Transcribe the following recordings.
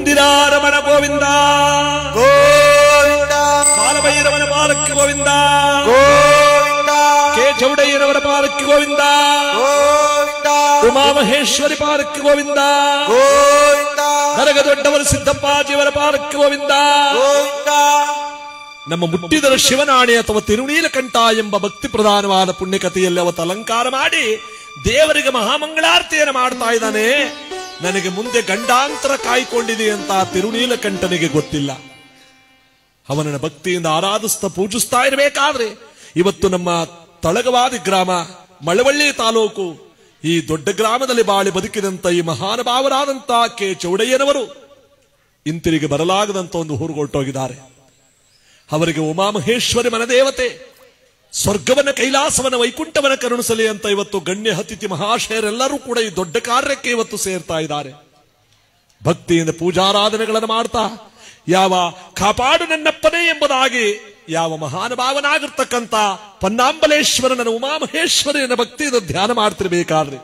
ಇಂದಿರಾರಮಣ ಗೋವಿಂದ ಗೋವಿಂದ ಕಾಲಭೈರವನ ಪಾಲಕ್ಕೆ ಗೋವಿಂದ ಗೋವಿಂದ ಕೆ ಚೌಡಯ್ಯನವರ ಪಾಲಕ್ಕೆ ಗೋವಿಂದ ಗೋವಿಂದ ಉಮಾಮಹೇಶ್ವರಿ ಪಾಲಕ್ಕೆ ಗೋವಿಂದ ಗೋವಿಂದ ಕರಗ ದೊಡ್ಡವರು ಸಿದ್ದಪ್ಪಾಜಿಯವರ ಪಾಲಕ್ಕೆ ಗೋವಿಂದ ಗೋವಿಂದ ನಮ್ಮ ಮುಟ್ಟಿದರ ಶಿವನಾಣೆ ಅಥವಾ ತಿರುನೀಲಕಂಠ ಎಂಬ ಭಕ್ತಿ ಪ್ರಧಾನವಾದ ಪುಣ್ಯಕಥೆಯಲ್ಲಿ ಅವತ್ತು ಅಲಂಕಾರ ಮಾಡಿ ದೇವರಿಗೆ ಮಹಾಮಂಗಳಾರತಿಯನ್ನು ಮಾಡ್ತಾ ಇದ್ದಾನೆ ನನಗೆ ಮುಂದೆ ಗಂಡಾಂತರ ಕಾಯ್ಕೊಂಡಿದೆ ಅಂತ ತಿರುನೀಲಕಂಠನಿಗೆ ಗೊತ್ತಿಲ್ಲ ಅವನನ್ನ ಭಕ್ತಿಯಿಂದ ಆರಾಧಿಸ್ತಾ ಪೂಜಿಸ್ತಾ ಇರಬೇಕಾದ್ರೆ ಇವತ್ತು ನಮ್ಮ ತಳಗವಾದಿ ಗ್ರಾಮ ಮಳವಳ್ಳಿ ತಾಲೂಕು ಈ ದೊಡ್ಡ ಗ್ರಾಮದಲ್ಲಿ ಬಾಳಿ ಬದುಕಿದಂತ ಈ ಮಹಾನುಭಾವರಾದಂತ ಕೆ ಚೌಡಯ್ಯನವರು ಇಂತಿರಿಗೆ ಬರಲಾಗದಂತ ಒಂದು ಊರುಗೊಟ್ಟೋಗಿದ್ದಾರೆ ಅವರಿಗೆ ಉಮಾಮಹೇಶ್ವರಿ ಮನದೇವತೆ ಸ್ವರ್ಗವನ್ನ ಕೈಲಾಸವನ್ನ ವೈಕುಂಠವನ್ನ ಕರುಣಿಸಲಿ ಅಂತ ಇವತ್ತು ಗಣ್ಯ ಅತಿಥಿ ಮಹಾಶಯರೆಲ್ಲರೂ ಕೂಡ ಈ ದೊಡ್ಡ ಕಾರ್ಯಕ್ಕೆ ಇವತ್ತು ಸೇರ್ತಾ ಇದ್ದಾರೆ ಭಕ್ತಿಯಿಂದ ಪೂಜಾರಾಧನೆಗಳನ್ನು ಮಾಡ್ತಾ ಯಾವ ಕಾಪಾಡು ನನ್ನಪ್ಪನೇ ಎಂಬುದಾಗಿ ಯಾವ ಮಹಾನುಭಾವನಾಗಿರ್ತಕ್ಕಂಥ ಪನ್ನಾಂಬಲೇಶ್ವರನ ಉಮಾಮಹೇಶ್ವರಿಯನ್ನ ಭಕ್ತಿಯಿಂದ ಧ್ಯಾನ ಮಾಡ್ತಿರ್ಬೇಕಾದ್ರೆ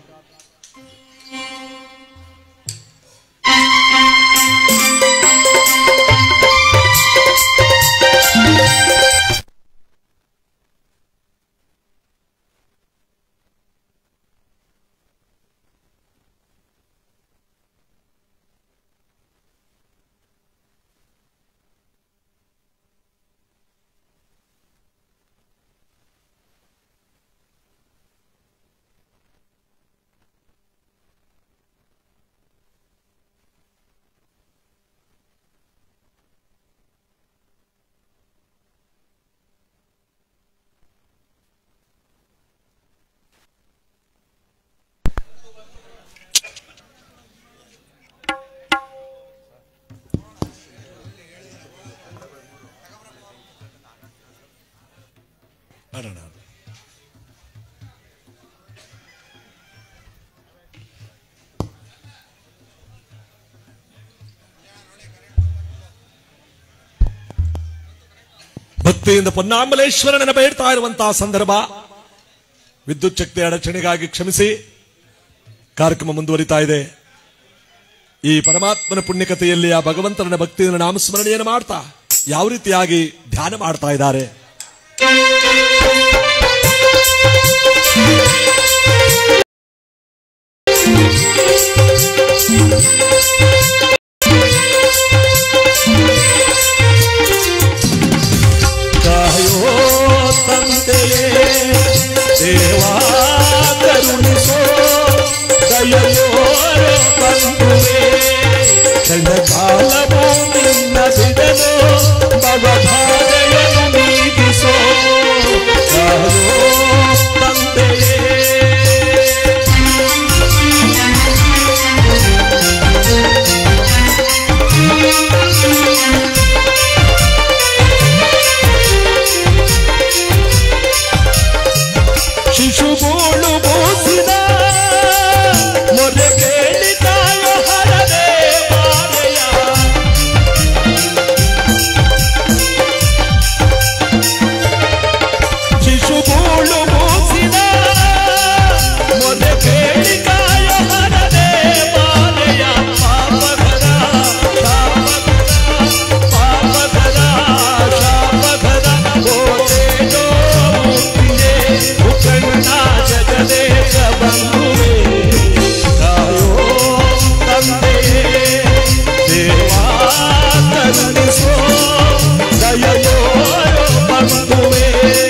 ಮಾಡೋಣ ಭಕ್ತಿಯಿಂದ ಪೊನ್ನಾಂಬಲೇಶ್ವರ ನೆನಪ ಹೇಳ್ತಾ ಇರುವಂತಹ ಸಂದರ್ಭ ವಿದ್ಯುತ್ ಶಕ್ತಿ ಅಡಚಣೆಗಾಗಿ ಕ್ಷಮಿಸಿ ಕಾರ್ಯಕ್ರಮ ಮುಂದುವರಿತಾ ಇದೆ ಈ ಪರಮಾತ್ಮನ ಪುಣ್ಯಕತೆಯಲ್ಲಿ ಆ ಭಗವಂತನ ಭಕ್ತಿಯನ್ನು ನಾಮಸ್ಮರಣೆಯನ್ನು ಮಾಡ್ತಾ ಯಾವ ರೀತಿಯಾಗಿ ಧ್ಯಾನ ಮಾಡ್ತಾ ಇದ್ದಾರೆ ಕಾಯೋ ತಂದೆಯೇ ದೇವಾ ಕರುಣಿಸೋ ದಯಯೋ ಬಂಧುವೇ ಕ್ಷಣಕಾಲವೂ ನಿನ್ನ ಬಿಡಲು ಭವಭಾಗಯನ್ನು ನೀಗಿಸೋ ಕಾಯೋ ತಂದೆಯೇ ಶಿಶುಗೂಳು ಬೂಸಿದ ಮೊರೆ ಕೇಳಿದಾಯ ಹರದೆ ಮಾರೆಯ ಶಿಶುಗೂಳು ಬೂಸಿದ ಮೊರೆ ಕೇಳಿದಾಯ ಹರದೆ ಮಾರೆಯ ಪಾಪಕರ ಶಾಪಕರ ಪಾಪಕರ ಶಾಪಕರ ಗೋತೇಜೋ ಮೂರ್ತಿಯೇ ಮುಖಂಡ ಜಗದೇಶ ಬಂಧುವೇ ಕಾಯೋ ತಂದೆಯೇ ದೇವಾ ಕರುಣಿಸೋ ದಯಯೋ ಬಂಧುವೇ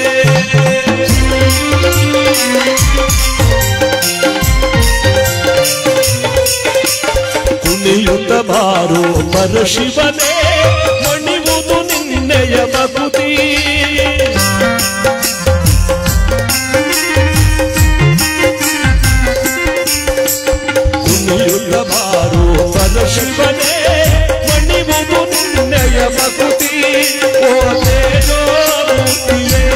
ಕುಣಿಯುತ್ತ ಬಾರೋ ಪರಶಿವನೇ ಮಣಿವುದು ನಿನ್ನೆಯ ಮಗುತಿ ಕುಣಿಯುತ್ತ ಬಾರೋ ಪರಶಿವನೇ ಮಣಿವುದು ನಿನ್ನೆಯ ಮಗುತಿ ಓ ತೇಜೋ ಮೂರ್ತಿಯೇ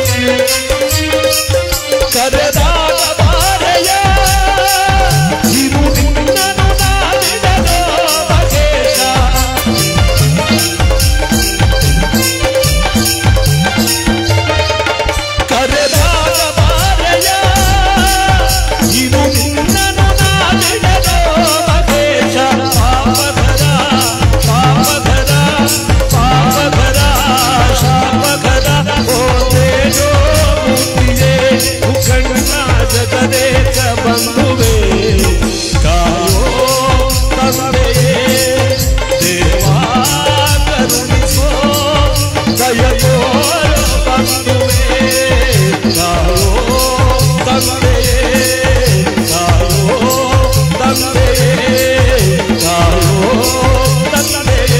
ಕರೆದಾಗ ಬಾರೆಯ ಜಗದೇಕ ಬಂಧುವೆ ಕಾಯೋ ತಂದೆಯೇ ದೇವಾ ಕರುಣಿಸೋ ದಯೋ ಬಂಧುವೆ ಕಾಯೋ ತಂದೆಯೇ ಕಾಯೋ ತಂದೆಯೇ ಕಾಯೋ ತಂದೆಯೇ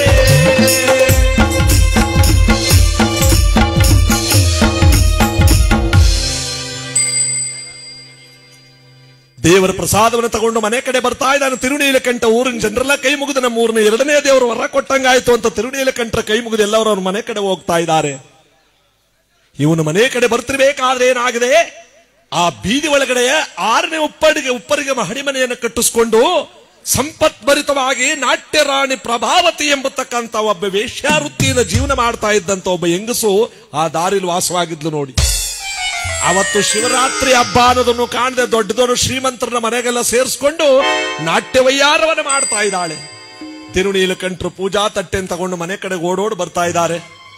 ದೇವರ ಪ್ರಸಾದವನ್ನು ತಗೊಂಡು ಮನೆ ಕಡೆ ಬರ್ತಾ ಇದ್ದಾನೆ ತಿರುನೀಲಕಂಠ ಊರಿನ ಜನರೆಲ್ಲ ಕೈ ಮುಗಿದು ನಮ್ಮ ಊರಿನ ಎರಡನೇ ದೇವರು ವರ ಕೊಟ್ಟಂಗಾಯ್ತು ಅಂತ ತಿರುನೀಲಕಂಠರ ಕೈ ಮುಗಿದು ಎಲ್ಲರೂ ಅವ್ರ ಮನೆ ಕಡೆ ಹೋಗ್ತಾ ಇದ್ದಾರೆ ಇವನು ಮನೆ ಕಡೆ ಬರ್ತಿರ್ಬೇಕಾದ್ರೆ ಏನಾಗಿದೆ ಆ ಬೀದಿ ಒಳಗಡೆ ಆರನೇ ಉಪ್ಪಡಿಗೆ ಉಪ್ಪರಿಗೆ ಮಹಡಿ ಮನೆಯನ್ನು ಕಟ್ಟಿಸ್ಕೊಂಡು ಸಂಪತ್ಭರಿತವಾಗಿ ನಾಟ್ಯ ರಾಣಿ ಪ್ರಭಾವತಿ ಎಂಬತಕ್ಕಂತ ಒಬ್ಬ ವೇಶ್ಯಾವೃತ್ತಿಯಿಂದ ಜೀವನ ಮಾಡ್ತಾ ಇದ್ದಂತ ಒಬ್ಬ ಹೆಂಗಸು ಆ ದಾರಿಲಿ ವಾಸವಾಗಿದ್ಲು ನೋಡಿ ಅವತ್ತು ಶಿವರಾತ್ರಿ ಹಬ್ಬ ಅನ್ನೋದನ್ನು ಕಾಣದೆ ದೊಡ್ಡ ದೊಡ್ಡ ಶ್ರೀಮಂತರನ್ನ ಮನೆಗೆಲ್ಲ ಸೇರಿಸ್ಕೊಂಡು ನಾಟ್ಯ ವೈಯಾರವನ್ನು ಮಾಡ್ತಾ ಇದ್ದಾಳೆ ತಿರುನೀಲಕಂಠರು ಪೂಜಾ ತಟ್ಟೆನ್ ತಗೊಂಡು ಮನೆ ಕಡೆ ಓಡೋಡ್ ಬರ್ತಾ ಇದ್ದಾರೆ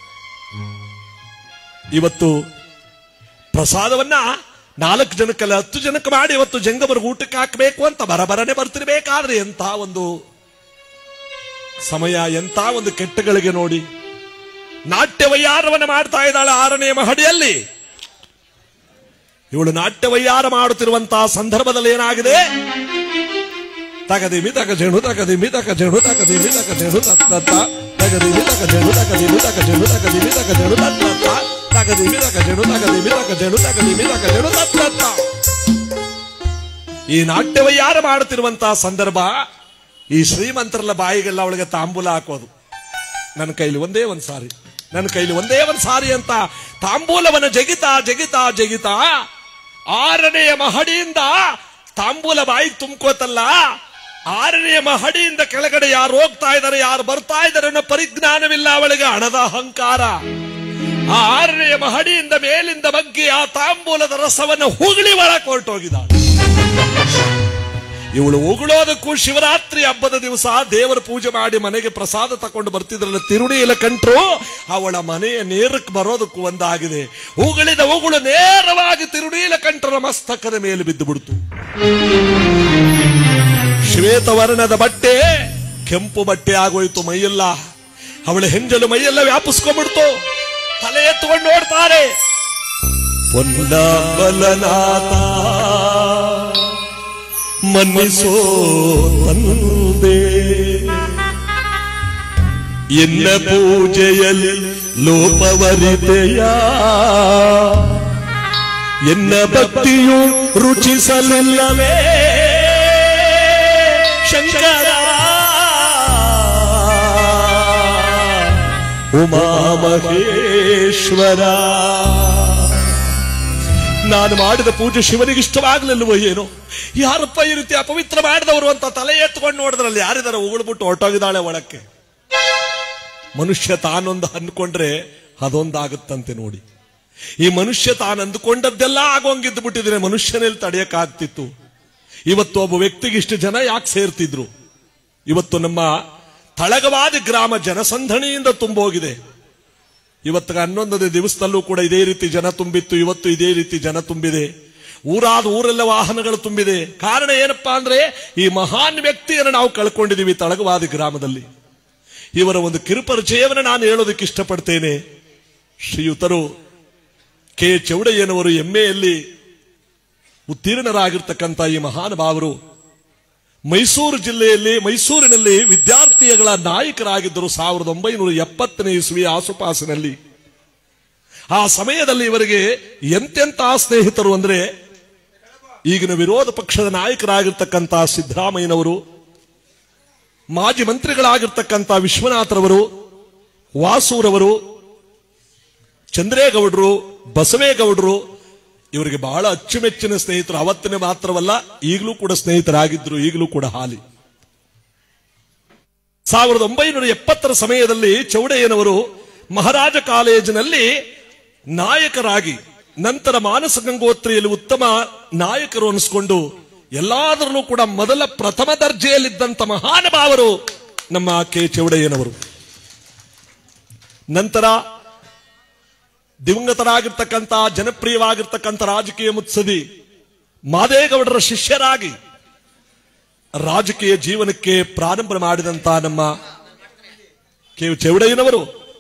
ಇವತ್ತು ಪ್ರಸಾದವನ್ನ ನಾಲ್ಕು ಜನಕ್ಕಲ್ಲ ಹತ್ತು ಜನಕ್ಕೆ ಮಾಡಿ ಇವತ್ತು ಜಂಗಮರ್ಗ ಊಟಕ್ಕೆ ಹಾಕಬೇಕು ಅಂತ ಬರಬರನೆ ಬರ್ತಿರ್ಬೇಕಾದ್ರೆ ಎಂತ ಒಂದು ಸಮಯ ಎಂತ ಒಂದು ಕೆಟ್ಟಗಳಿಗೆ ನೋಡಿ ನಾಟ್ಯ ವೈಯಾರವನ್ನು ಮಾಡ್ತಾ ಇದ್ದಾಳೆ ಆರನೇ ಮಹಡಿಯಲ್ಲಿ ಇವಳು ನಾಟ್ಯ ವೈಯಾರ ಮಾಡುತ್ತಿರುವಂತಹ ಸಂದರ್ಭದಲ್ಲಿ ಏನಾಗಿದೆ ತಗದಿಮಿ ತಗ ಜೇಣು ತಗದಿಮಿ ತಗ ಜೇಣು ತಗದಿಮಿ ತಗ ಜೇಣು ತತ್ತ ತಗದಿಮಿ ತಗ ಜೇಣು ತಗದಿಮಿ ತಗ ಜೇಣು ತಗದಿಮಿ ತಗ ಜೇಣು ತತ್ತ ತಗದಿಮಿ ತಗ ಜೇಣು ತಗದಿಮಿ ತಗ ಜೇಣು ತಗದಿಮಿ ತಗ ಜೇಣು ತತ್ತ ಈ ನಾಟ್ಯ ವೈಯಾರ ಮಾಡುತ್ತಿರುವಂತಹ ಸಂದರ್ಭ ಈ ಶ್ರೀಮಂತರಲ್ಲ ಬಾಯಿಗೆಲ್ಲ ಅವಳಿಗೆ ತಾಂಬೂಲ ಹಾಕೋದು ನನ್ನ ಕೈಲಿ ಒಂದೇ ಒಂದ್ ಸಾರಿ ನನ್ನ ಕೈಲಿ ಒಂದೇ ಒಂದ್ ಸಾರಿ ಅಂತ ತಾಂಬೂಲವನ್ನ ಜಗಿತಾ ಜಗಿತಾ ಜಗಿತಾ ಆರನೆಯ ಮಹಡಿಯಿಂದ ತಾಂಬೂಲ ಬಾಯಿಗೆ ತುಂಬ್ಕೋತಲ್ಲ ಆರನೆಯ ಮಹಡಿಯಿಂದ ಕೆಳಗಡೆ ಯಾರು ಹೋಗ್ತಾ ಇದ್ದಾರೆ ಯಾರು ಬರ್ತಾ ಇದ್ದಾರೆ ಅನ್ನೋ ಪರಿಜ್ಞಾನವಿಲ್ಲ ಅವಳಿಗೆ ಹಣದ ಅಹಂಕಾರ ಆ ಆರನೆಯ ಮಹಡಿಯಿಂದ ಮೇಲಿಂದ ಬಗ್ಗಿ ಆ ತಾಂಬೂಲದ ರಸವನ್ನು ಹುಗುಳಿ ಒಳಗೆ ಹೊರಟೋಗಿದ್ದಾಳೆ ಇವಳು ಉಗುಳೋದಕ್ಕೂ ಶಿವರಾತ್ರಿ ಹಬ್ಬದ ದಿವಸ ದೇವರ ಪೂಜೆ ಮಾಡಿ ಮನೆಗೆ ಪ್ರಸಾದ ತಕೊಂಡು ಬರ್ತಿದ್ರಲ್ಲ ತಿರುಣಿಯಲ ಕಂಟ್ರು ಅವಳ ಮನೆಯ ನೇರಕ್ಕೆ ಬರೋದಕ್ಕೂ ಒಂದಾಗಿದೆ ಉಗುಳಿದ ಉಗುಳು ನೇರವಾಗಿ ತಿರುಣೀಲ ಕಂಠರ ಮಸ್ತಕದ ಮೇಲೆ ಬಿದ್ದು ಬಿಡ್ತು ಶ್ವೇತವರ್ಣದ ಬಟ್ಟೆ ಕೆಂಪು ಬಟ್ಟೆ ಆಗೋಯ್ತು ಮೈಯೆಲ್ಲ ಅವಳ ಹೆಂಜಲು ಮೈಯೆಲ್ಲ ವ್ಯಾಪಿಸ್ಕೊಂಡ್ಬಿಡ್ತು ತಲೆ ಎತ್ತುಕೊಂಡು ನೋಡ್ತಾರೆ ಪೊನ್ನಬಲನಾಥ ಮನ್ನಿಸೋ ತಂದೆ ಎನ್ನ ಪೂಜೆಯಲ್ಲಿ ಲೋಪವರಿದೆಯ ಎನ್ನ ಭಕ್ತಿಯು ರುಚಿಸಲಿಲ್ಲವೇ ಶಂಕರ ಉಮಾ ಮಹೇಶ್ವರ ನಾನು ಮಾಡಿದ ಪೂಜೆ ಶಿವನಿಗೆ ಇಷ್ಟವಾಗ್ಲಿಲ್ವೋ ಏನೋ ಯಾರಪ್ಪ ಈ ರೀತಿ ಅಪವಿತ್ರ ಮಾಡಿದವರು ಅಂತ ತಲೆ ಎತ್ಕೊಂಡು ನೋಡಿದ್ರಲ್ಲಿ ಯಾರಿದಾರ ಉಗುಳ್ಬಿಟ್ಟು ಹೊರಟೋಗಿದ್ದಾಳೆ ಒಳಕ್ಕೆ ಮನುಷ್ಯ ತಾನೊಂದು ಅಂದ್ಕೊಂಡ್ರೆ ಅದೊಂದಾಗುತ್ತಂತೆ ನೋಡಿ ಈ ಮನುಷ್ಯ ತಾನು ಅಂದುಕೊಂಡದ್ದೆಲ್ಲ ಆಗೋಂಗಿದ್ದು ಬಿಟ್ಟಿದ್ರೆ ಮನುಷ್ಯನಲ್ಲಿ ತಡೆಯಕ್ಕಾಗ್ತಿತ್ತು ಇವತ್ತು ಒಬ್ಬ ವ್ಯಕ್ತಿಗೆ ಇಷ್ಟು ಜನ ಯಾಕೆ ಸೇರ್ತಿದ್ರು ಇವತ್ತು ನಮ್ಮ ತಳಗವಾದ ಗ್ರಾಮ ಜನಸಂದಣಿಯಿಂದ ತುಂಬೋಗಿದೆ ಇವತ್ತಿಗೆ ಹನ್ನೊಂದನೇ ದಿವಸದಲ್ಲೂ ಕೂಡ ಇದೇ ರೀತಿ ಜನ ತುಂಬಿತ್ತು ಇವತ್ತು ಇದೇ ರೀತಿ ಜನ ತುಂಬಿದೆ ಊರಾದ ಊರೆಲ್ಲ ವಾಹನಗಳು ತುಂಬಿದೆ ಕಾರಣ ಏನಪ್ಪಾ ಅಂದ್ರೆ ಈ ಮಹಾನ್ ವ್ಯಕ್ತಿಯನ್ನು ನಾವು ಕಳ್ಕೊಂಡಿದೀವಿ ತಳಗವಾದ ಗ್ರಾಮದಲ್ಲಿ ಇವರ ಒಂದು ಕಿರುಪರಿಚಯವನ್ನು ನಾನು ಹೇಳೋದಕ್ಕೆ ಇಷ್ಟಪಡ್ತೇನೆ ಶ್ರೀಯುತರು ಕೆ ಚೌಡಯ್ಯನವರು ಎಂಎಯಲ್ಲಿ ಉತ್ತೀರ್ಣರಾಗಿರ್ತಕ್ಕಂಥ ಈ ಮಹಾನುಭಾವರು ಮೈಸೂರು ಜಿಲ್ಲೆಯಲ್ಲಿ ಮೈಸೂರಿನಲ್ಲಿ ವಿದ್ಯಾರ್ಥಿಗಳ ನಾಯಕರಾಗಿದ್ದರು ಸಾವಿರದ ಒಂಬೈನೂರ ಎಪ್ಪತ್ತನೇ ಇಸ್ವಿಯ ಆಸುಪಾಸಿನಲ್ಲಿ ಆ ಸಮಯದಲ್ಲಿ ಇವರಿಗೆ ಎಂತೆಂತ ಸ್ನೇಹಿತರು ಅಂದ್ರೆ ಈಗಿನ ವಿರೋಧ ಪಕ್ಷದ ನಾಯಕರಾಗಿರ್ತಕ್ಕಂಥ ಸಿದ್ದರಾಮಯ್ಯನವರು ಮಾಜಿ ಮಂತ್ರಿಗಳಾಗಿರ್ತಕ್ಕಂಥ ವಿಶ್ವನಾಥರವರು ವಾಸೂರವರು ಚಂದ್ರೇಗೌಡರು ಬಸವೇಗೌಡರು ಇವರಿಗೆ ಬಹಳ ಅಚ್ಚುಮೆಚ್ಚಿನ ಸ್ನೇಹಿತರು ಅವತ್ತಿನ ಮಾತ್ರವಲ್ಲ ಈಗಲೂ ಕೂಡ ಸ್ನೇಹಿತರಾಗಿದ್ರು ಈಗಲೂ ಕೂಡ ಹಾಲಿ ಸಾವಿರದ ಒಂಬೈನೂರ ಎಪ್ಪತ್ತರ ಸಮಯದಲ್ಲಿ ಚೌಡಯ್ಯನವರು ಮಹಾರಾಜ ಕಾಲೇಜಿನಲ್ಲಿ ನಾಯಕರಾಗಿ ನಂತರ ಮಾನಸ ಗಂಗೋತ್ರಿಯಲ್ಲಿ ಉತ್ತಮ ನಾಯಕರು ಅನಿಸ್ಕೊಂಡು ಎಲ್ಲಾದ್ರೂ ಕೂಡ ಮೊದಲ ಪ್ರಥಮ ದರ್ಜೆಯಲ್ಲಿದ್ದಂತ ಮಹಾನುಭಾವರು ನಮ್ಮ ಕೆ ಚೌಡಯ್ಯನವರು ನಂತರ ದಿವಂಗತರಾಗಿರ್ತಕ್ಕಂಥ ಜನಪ್ರಿಯವಾಗಿರ್ತಕ್ಕಂಥ ರಾಜಕೀಯ ಮುತ್ಸದಿ ಮಾದೇಗೌಡರ ಶಿಷ್ಯರಾಗಿ ರಾಜಕೀಯ ಜೀವನಕ್ಕೆ ಪ್ರಾರಂಭ ಮಾಡಿದಂತ ನಮ್ಮ ಕೆ ಚೆವಡಯ್ಯನವರು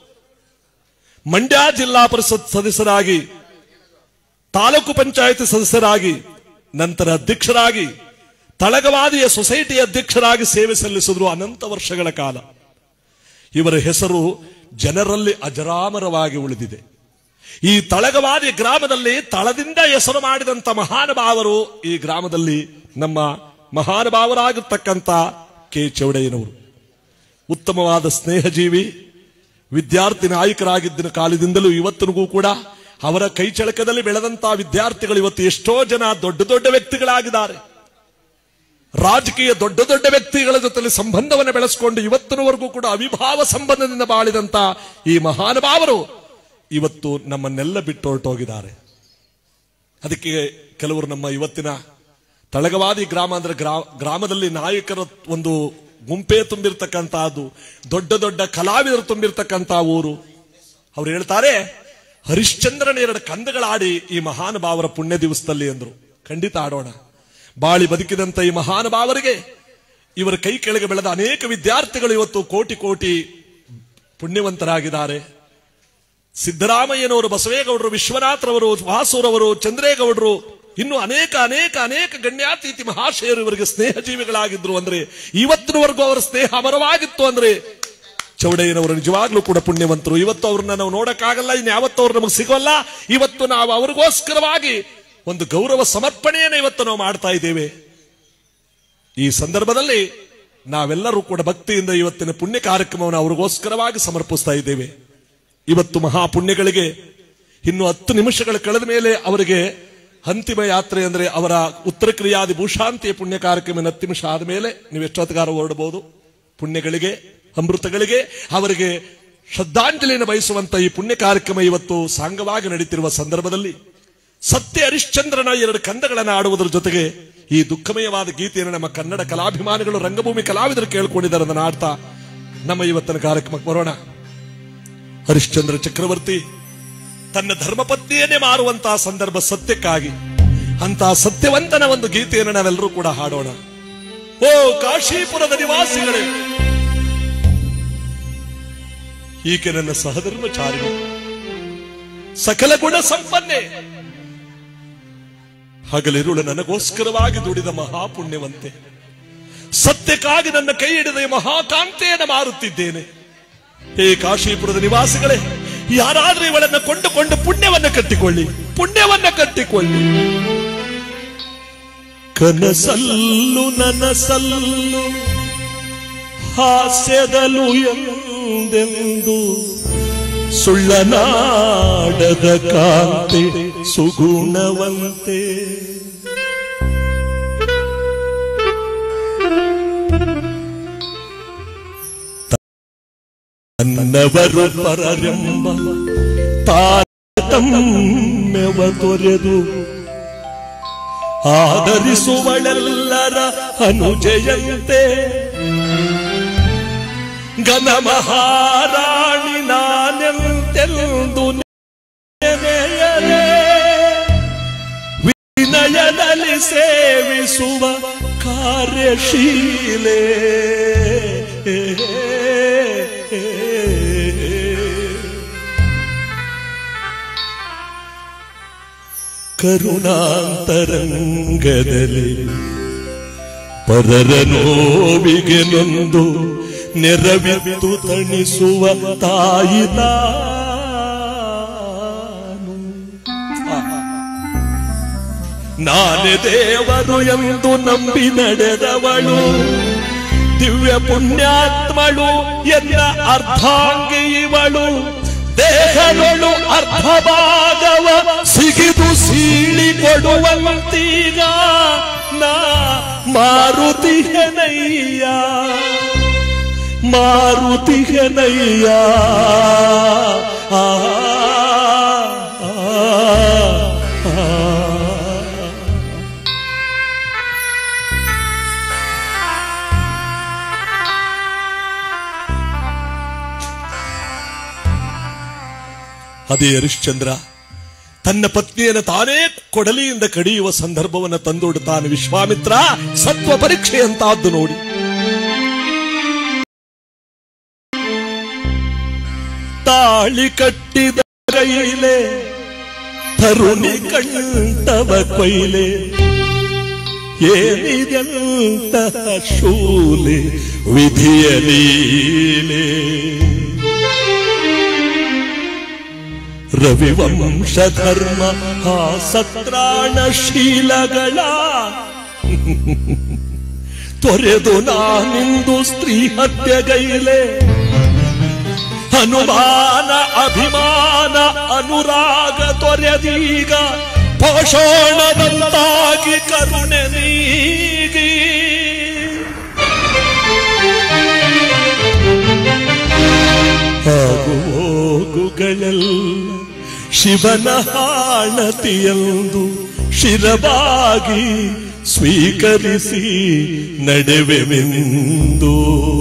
ಮಂಡ್ಯ ಜಿಲ್ಲಾ ಪರಿಷತ್ ಸದಸ್ಯರಾಗಿ ತಾಲೂಕು ಪಂಚಾಯತ್ ಸದಸ್ಯರಾಗಿ ನಂತರ ಅಧ್ಯಕ್ಷರಾಗಿ ತಳಗವಾದಿಯ ಸೊಸೈಟಿ ಅಧ್ಯಕ್ಷರಾಗಿ ಸೇವೆ ಸಲ್ಲಿಸಿದ್ರು ಅನಂತ ವರ್ಷಗಳ ಕಾಲ ಇವರ ಹೆಸರು ಜನರಲ್ಲಿ ಅಜರಾಮರವಾಗಿ ಉಳಿದಿದೆ ಈ ತಳಗವಾದಿ ಗ್ರಾಮದಲ್ಲಿ ತಳದಿಂದ ಹೆಸರು ಮಾಡಿದಂತ ಮಹಾನುಭಾವರು ಈ ಗ್ರಾಮದಲ್ಲಿ ನಮ್ಮ ಮಹಾನುಭಾವರಾಗಿರ್ತಕ್ಕಂಥ ಕೆ ಚೌಡಯ್ಯನವರು ಉತ್ತಮವಾದ ಸ್ನೇಹಜೀವಿ ವಿದ್ಯಾರ್ಥಿ ನಾಯಕರಾಗಿದ್ದ ಕಾಲದಿಂದಲೂ ಇವತ್ತಿನಗೂ ಕೂಡ ಅವರ ಕೈ ಚಳಕದಲ್ಲಿ ಬೆಳೆದಂತಹ ವಿದ್ಯಾರ್ಥಿಗಳು ಇವತ್ತು ಎಷ್ಟೋ ಜನ ದೊಡ್ಡ ದೊಡ್ಡ ವ್ಯಕ್ತಿಗಳಾಗಿದ್ದಾರೆ ರಾಜಕೀಯ ದೊಡ್ಡ ದೊಡ್ಡ ವ್ಯಕ್ತಿಗಳ ಜೊತೆ ಸಂಬಂಧವನ್ನು ಬೆಳೆಸಿಕೊಂಡು ಇವತ್ತಿನವರೆಗೂ ಕೂಡ ಅವಿಭಾವ ಸಂಬಂಧದಿಂದ ಬಾಳಿದಂತ ಈ ಮಹಾನುಭಾವರು ಇವತ್ತು ನಮ್ಮನ್ನೆಲ್ಲ ಬಿಟ್ಟು ಹೊರಟೋಗಿದ್ದಾರೆ ಅದಕ್ಕೆ ಕೆಲವರು ನಮ್ಮ ಇವತ್ತಿನ ತಳಗವಾದಿ ಗ್ರಾಮ ಅಂದ್ರೆ ಗ್ರಾ- ಗ್ರಾಮದಲ್ಲಿ ನಾಯಕರ ಒಂದು ಗುಂಪೇ ತುಂಬಿರ್ತಕ್ಕಂತಹದ್ದು ದೊಡ್ಡ ದೊಡ್ಡ ಕಲಾವಿದರು ತುಂಬಿರ್ತಕ್ಕಂತ ಊರು ಅವ್ರು ಹೇಳ್ತಾರೆ ಹರಿಶ್ಚಂದ್ರನ ಎರಡು ಕಂದಗಳಾಡಿ ಈ ಮಹಾನುಭಾವರ ಪುಣ್ಯ ದಿವಸದಲ್ಲಿ ಎಂದ್ರು ಖಂಡಿತ ಆಡೋಣ ಬಾಳಿ ಬದುಕಿದಂತ ಈ ಮಹಾನುಭಾವರಿಗೆ ಇವರ ಕೈ ಕೆಳಗೆ ಬೆಳೆದ ಅನೇಕ ವಿದ್ಯಾರ್ಥಿಗಳು ಇವತ್ತು ಕೋಟಿ ಕೋಟಿ ಪುಣ್ಯವಂತರಾಗಿದ್ದಾರೆ ಸಿದ್ದರಾಮಯ್ಯನವರು ಬಸವೇಗೌಡರು ವಿಶ್ವನಾಥರವರು ವಾಸೂರವರು ಚಂದ್ರೇಗೌಡರು ಇನ್ನು ಅನೇಕ ಅನೇಕ ಅನೇಕ ಗಣ್ಯಾತೀತಿ ಮಹಾಶಯರು ಇವರಿಗೆ ಸ್ನೇಹ ಜೀವಿಗಳಾಗಿದ್ರು ಅಂದ್ರೆ ಇವತ್ತಿನವರೆಗೂ ಅವರ ಸ್ನೇಹ ಅಮರವಾಗಿತ್ತು ಅಂದ್ರೆ ಚೌಡಯ್ಯನವರು ನಿಜವಾಗ್ಲೂ ಕೂಡ ಪುಣ್ಯವಂತರು ಇವತ್ತು ಅವ್ರನ್ನ ನಾವು ನೋಡಕ್ಕಾಗಲ್ಲ ಇನ್ನು ಯಾವತ್ತು ಅವ್ರು ನಮಗೆ ಸಿಗೋಲ್ಲ ಇವತ್ತು ನಾವು ಅವರಿಗೋಸ್ಕರವಾಗಿ ಒಂದು ಗೌರವ ಸಮರ್ಪಣೆಯನ್ನು ಇವತ್ತು ನಾವು ಮಾಡ್ತಾ ಇದ್ದೇವೆ ಈ ಸಂದರ್ಭದಲ್ಲಿ ನಾವೆಲ್ಲರೂ ಕೂಡ ಭಕ್ತಿಯಿಂದ ಇವತ್ತಿನ ಪುಣ್ಯ ಕಾರ್ಯಕ್ರಮವನ್ನು ಅವ್ರಿಗೋಸ್ಕರವಾಗಿ ಸಮರ್ಪಿಸ್ತಾ ಇದ್ದೇವೆ ಇವತ್ತು ಮಹಾಪುಣ್ಯಗಳಿಗೆ ಇನ್ನು ಹತ್ತು ನಿಮಿಷಗಳ ಕಳೆದ ಮೇಲೆ ಅವರಿಗೆ ಅಂತಿಮ ಯಾತ್ರೆ ಅಂದ್ರೆ ಅವರ ಉತ್ತರ ಕ್ರಿಯಾದಿ ಭೂಷಾಂತಿಯ ಪುಣ್ಯ ಕಾರ್ಯಕ್ರಮ ಇನ್ನು ಹತ್ತು ನಿಮಿಷ ಆದಮೇಲೆ ನೀವು ಎಷ್ಟೊತ್ತಿಗಾರ ಹೊರಡಬಹುದು ಪುಣ್ಯಗಳಿಗೆ ಅಮೃತಗಳಿಗೆ ಅವರಿಗೆ ಶ್ರದ್ಧಾಂಜಲಿಯನ್ನು ಬಯಸುವಂತ ಈ ಪುಣ್ಯ ಕಾರ್ಯಕ್ರಮ ಇವತ್ತು ಸಾಂಗವಾಗಿ ನಡೀತಿರುವ ಸಂದರ್ಭದಲ್ಲಿ ಸತ್ಯ ಹರಿಶ್ಚಂದ್ರನ ಎರಡು ಕಂದಗಳನ್ನು ಆಡುವುದರ ಜೊತೆಗೆ ಈ ದುಃಖಮಯವಾದ ಗೀತೆಯನ್ನು ನಮ್ಮ ಕನ್ನಡ ಕಲಾಭಿಮಾನಿಗಳು ರಂಗಭೂಮಿ ಕಲಾವಿದರು ಕೇಳ್ಕೊಂಡಿದ್ದಾರೆ ಅದನ್ನು ಆಡ್ತಾ ನಮ್ಮ ಇವತ್ತಿನ ಕಾರ್ಯಕ್ರಮಕ್ಕೆ ಬರೋಣ ಹರಿಶ್ಚಂದ್ರ ಚಕ್ರವರ್ತಿ ತನ್ನ ಧರ್ಮಪತ್ನಿಯನ್ನೇ ಮಾರುವಂತಹ ಸಂದರ್ಭ ಸತ್ಯಕ್ಕಾಗಿ ಅಂತಹ ಸತ್ಯವಂತನ ಒಂದು ಗೀತೆಯನ್ನು ನಾವೆಲ್ಲರೂ ಕೂಡ ಹಾಡೋಣ ಓ ಕಾಶೀಪುರದ ನಿವಾಸಿಗಳೇ ಈಕೆ ನನ್ನ ಸಹಧರ್ಮಚಾರಿಣಿ ಸಕಲ ಗುಣ ಸಂಪನ್ನೆ ಹಗಲಿರುಳು ನನಗೋಸ್ಕರವಾಗಿ ದುಡಿದ ಮಹಾಪುಣ್ಯವಂತೆ ಸತ್ಯಕ್ಕಾಗಿ ನನ್ನ ಕೈ ಹಿಡಿದ ಈ ಮಹಾಕಾಂತೆಯನ್ನು ಮಾರುತ್ತಿದ್ದೇನೆ ಹೇ ಕಾಶೀಪುರದ ನಿವಾಸಿಗಳೇ ಯಾರಾದ್ರೂ ಇವಳನ್ನ ಕೊಂಡುಕೊಂಡು ಪುಣ್ಯವನ್ನ ಕಟ್ಟಿಕೊಳ್ಳಿ ಪುಣ್ಯವನ್ನ ಕಟ್ಟಿಕೊಳ್ಳಿ ಕನಸಲ್ಲು ನನಸಲ್ಲು ಹಾಸ್ಯದಲು ಎಂದೆಂದು ಸುಳ್ಳನಾಡದ ಕಾಂತೆ ಸುಗುಣವಂತೆ ತನ್ನವರು ಪರರೆಂಬ ತಾರತಮ್ಯವ ತೊರೆದು ಆದರಿಸುವಳೆಲ್ಲರ ಅನುಜಯಂತೆ ಘನ ಮಹಾರಾಣಿ ನಾನೆಂತೆಂದು ನೆನೆಯಲೇ ವಿನಯದಲ್ಲಿ ಸೇವಿಸುವ ಕಾರ್ಯಶೀಲೆ ಕರುಣಾಂತರಂಗದಲ್ಲಿ ಪರರ ನೋವಿಗೆ ನೊಂದು ನೆರವಿತ್ತು ತಣಿಸುವ ತಾಯಿ ನಾನು. ನಾನೇ ದೇವರು ಎಂದು ನಂಬಿ ನಡೆದವಳು ದಿವ್ಯ ಪುಣ್ಯಾತ್ಮಳು ಎನ್ನ ಅರ್ಧಾಂಗಿ ಇವಳು ದೇಹಗಳು ಅರ್ಧ ಭಾಗವ ಸಿಗಿದು ಸೀಳಿ ಕೊಡುವಂತೀಗ ನಾ ಮಾರುತಿಹನಯ್ಯ ಮಾರುತಿಹನಯ್ಯ ಆ, ಆ, ಆ. ಅದೇ ಹರಿಶ್ಚಂದ್ರ ತನ್ನ ಪತ್ನಿಯನ್ನು ತಾನೇ ಕೊಡಲಿಯಿಂದ ಕಡಿಯುವ ಸಂದರ್ಭವನ್ನು ತಂದೊಡ್ತಾನೆ ವಿಶ್ವಾಮಿತ್ರ ಸತ್ವ ಪರೀಕ್ಷೆಯಂತಾದ್ದು ನೋಡಿ ತಾಳಿ ಕಟ್ಟಿದ ಕೈಲೆ ತರುಣಿ ಕಂಠವ ಕೊಯ್ಲೆ ಏನಿದೆಂತಹ ಶೂಲೆ ವಿಧಿಯ ಲೀಲೆ ರವಿವಂಶ ಧರ್ಮ ಹಾಸತ್ರಾಣ ಶೀಲಗಳ ತೊರೆದು ನಾನಿಂದು ಸ್ತ್ರೀ ಹತ್ಯೆಗೈಲೆ ಅನುಮಾನ ಅಭಿಮಾನ ಅನುರಾಗ ತೊರೆದೀಗ ಪೋಷಣದಂತಾಗಿ ಕರುಣೆ ನೀಗಿ ಆಗು ಹೋಗುಗಳೆಲ್ಲ ಶಿವನ ಹಾಣತಿಯೆಂದು ಶಿರವಾಗಿ ಸ್ವೀಕರಿಸಿ ನಡೆವೆವೆಂದು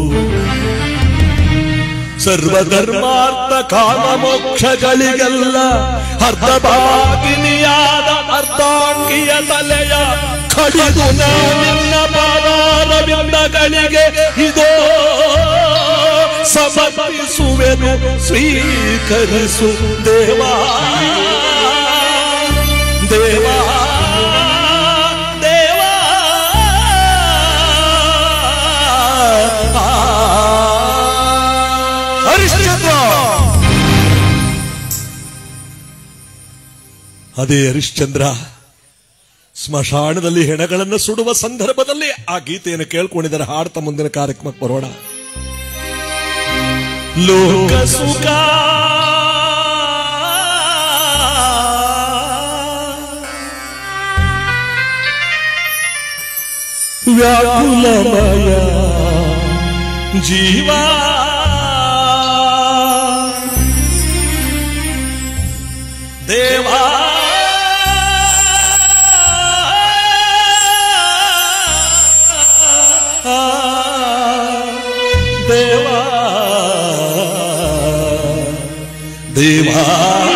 ಸರ್ವಧರ್ಮಾರ್ಥ ಕಾಮ ಮೋಕ್ಷಗಳಿಗೆಲ್ಲ ಅರ್ಧಭಾಗಿನಿಯಾದ ಅರ್ಧಾಂಗಿಯ ತಲೆಯ ಕಡಿದು ನಿನ್ನ ಪಾದಾರವಿಂದಗಳಿಗೆ ಇದೋ ಸಮರ್ಪಿಸುವೆನು ಸ್ವೀಕರಿಸು ದೇವಾ ದೇವಾ ದೇವಾ ಹರಿಶ್ಚಂದ್ರ ಅದೇ ಹರಿಶ್ಚಂದ್ರ ಸ್ಮಶಾನದಲ್ಲಿ ಹೆಣಗಳನ್ನು ಸುಡುವ ಸಂದರ್ಭದಲ್ಲಿ ಆ ಗೀತೆಯನ್ನು ಕೇಳ್ಕೊಂಡಿದ್ದಾರೆ ಹಾಡ್ತಾ ಮುಂದಿನ ಕಾರ್ಯಕ್ರಮಕ್ಕೆ ಬರೋಣ ಲೋಕ ಸುಖ ವ್ಯಾಕುಲಮಯ ಜೀವ ದೇವಾ ದೇವಾ ದೇವಾ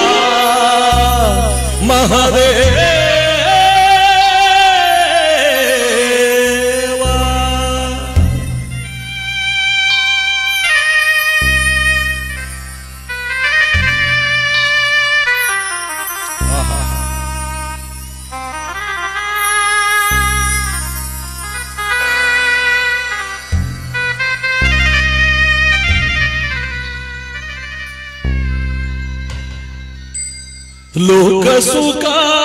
ಮಹದೇವ ಲೋಕ ಸುಖ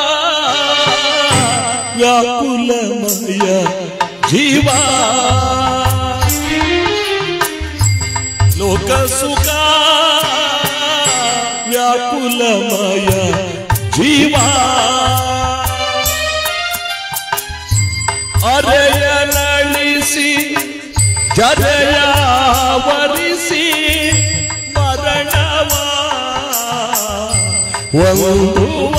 ವ್ಯಾಕುಲಮಯ ಜೀವ ಲೋಕ ಸುಖ ವ್ಯಾಕುಲಮಯ ಜೀವ ಅರೆಯ ನಳಿಸಿ ಜರೆಯ ವರಿಸಿ ಮರಣವಾ ಒಂದುವ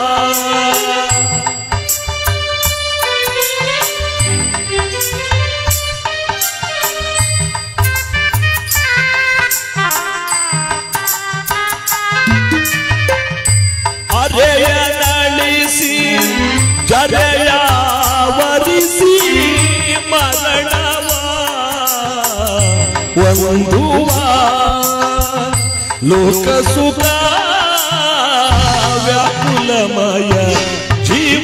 ಅರೆಯ ನಳಿಸಿ ಜರೆಯ ವರಿಸಿ ಮರಣವ ಒಂದುವ ಲೋಕ ಸುಖ ವ್ಯಾಕುಲಮಯ ಜೀವ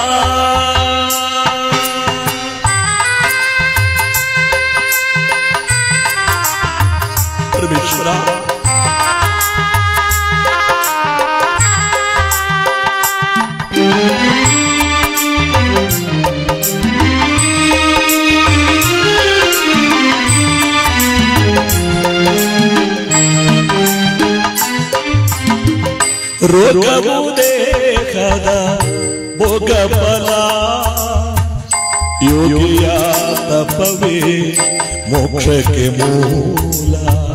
ಪರಮೇಶ್ವರ ರೋಗವು ದೇಹದ ಭೋಗಫಲ ಯೋಗಿಯ ತಪವೇ ಮೋಕ್ಷಕ್ಕೆ ಮೂಲ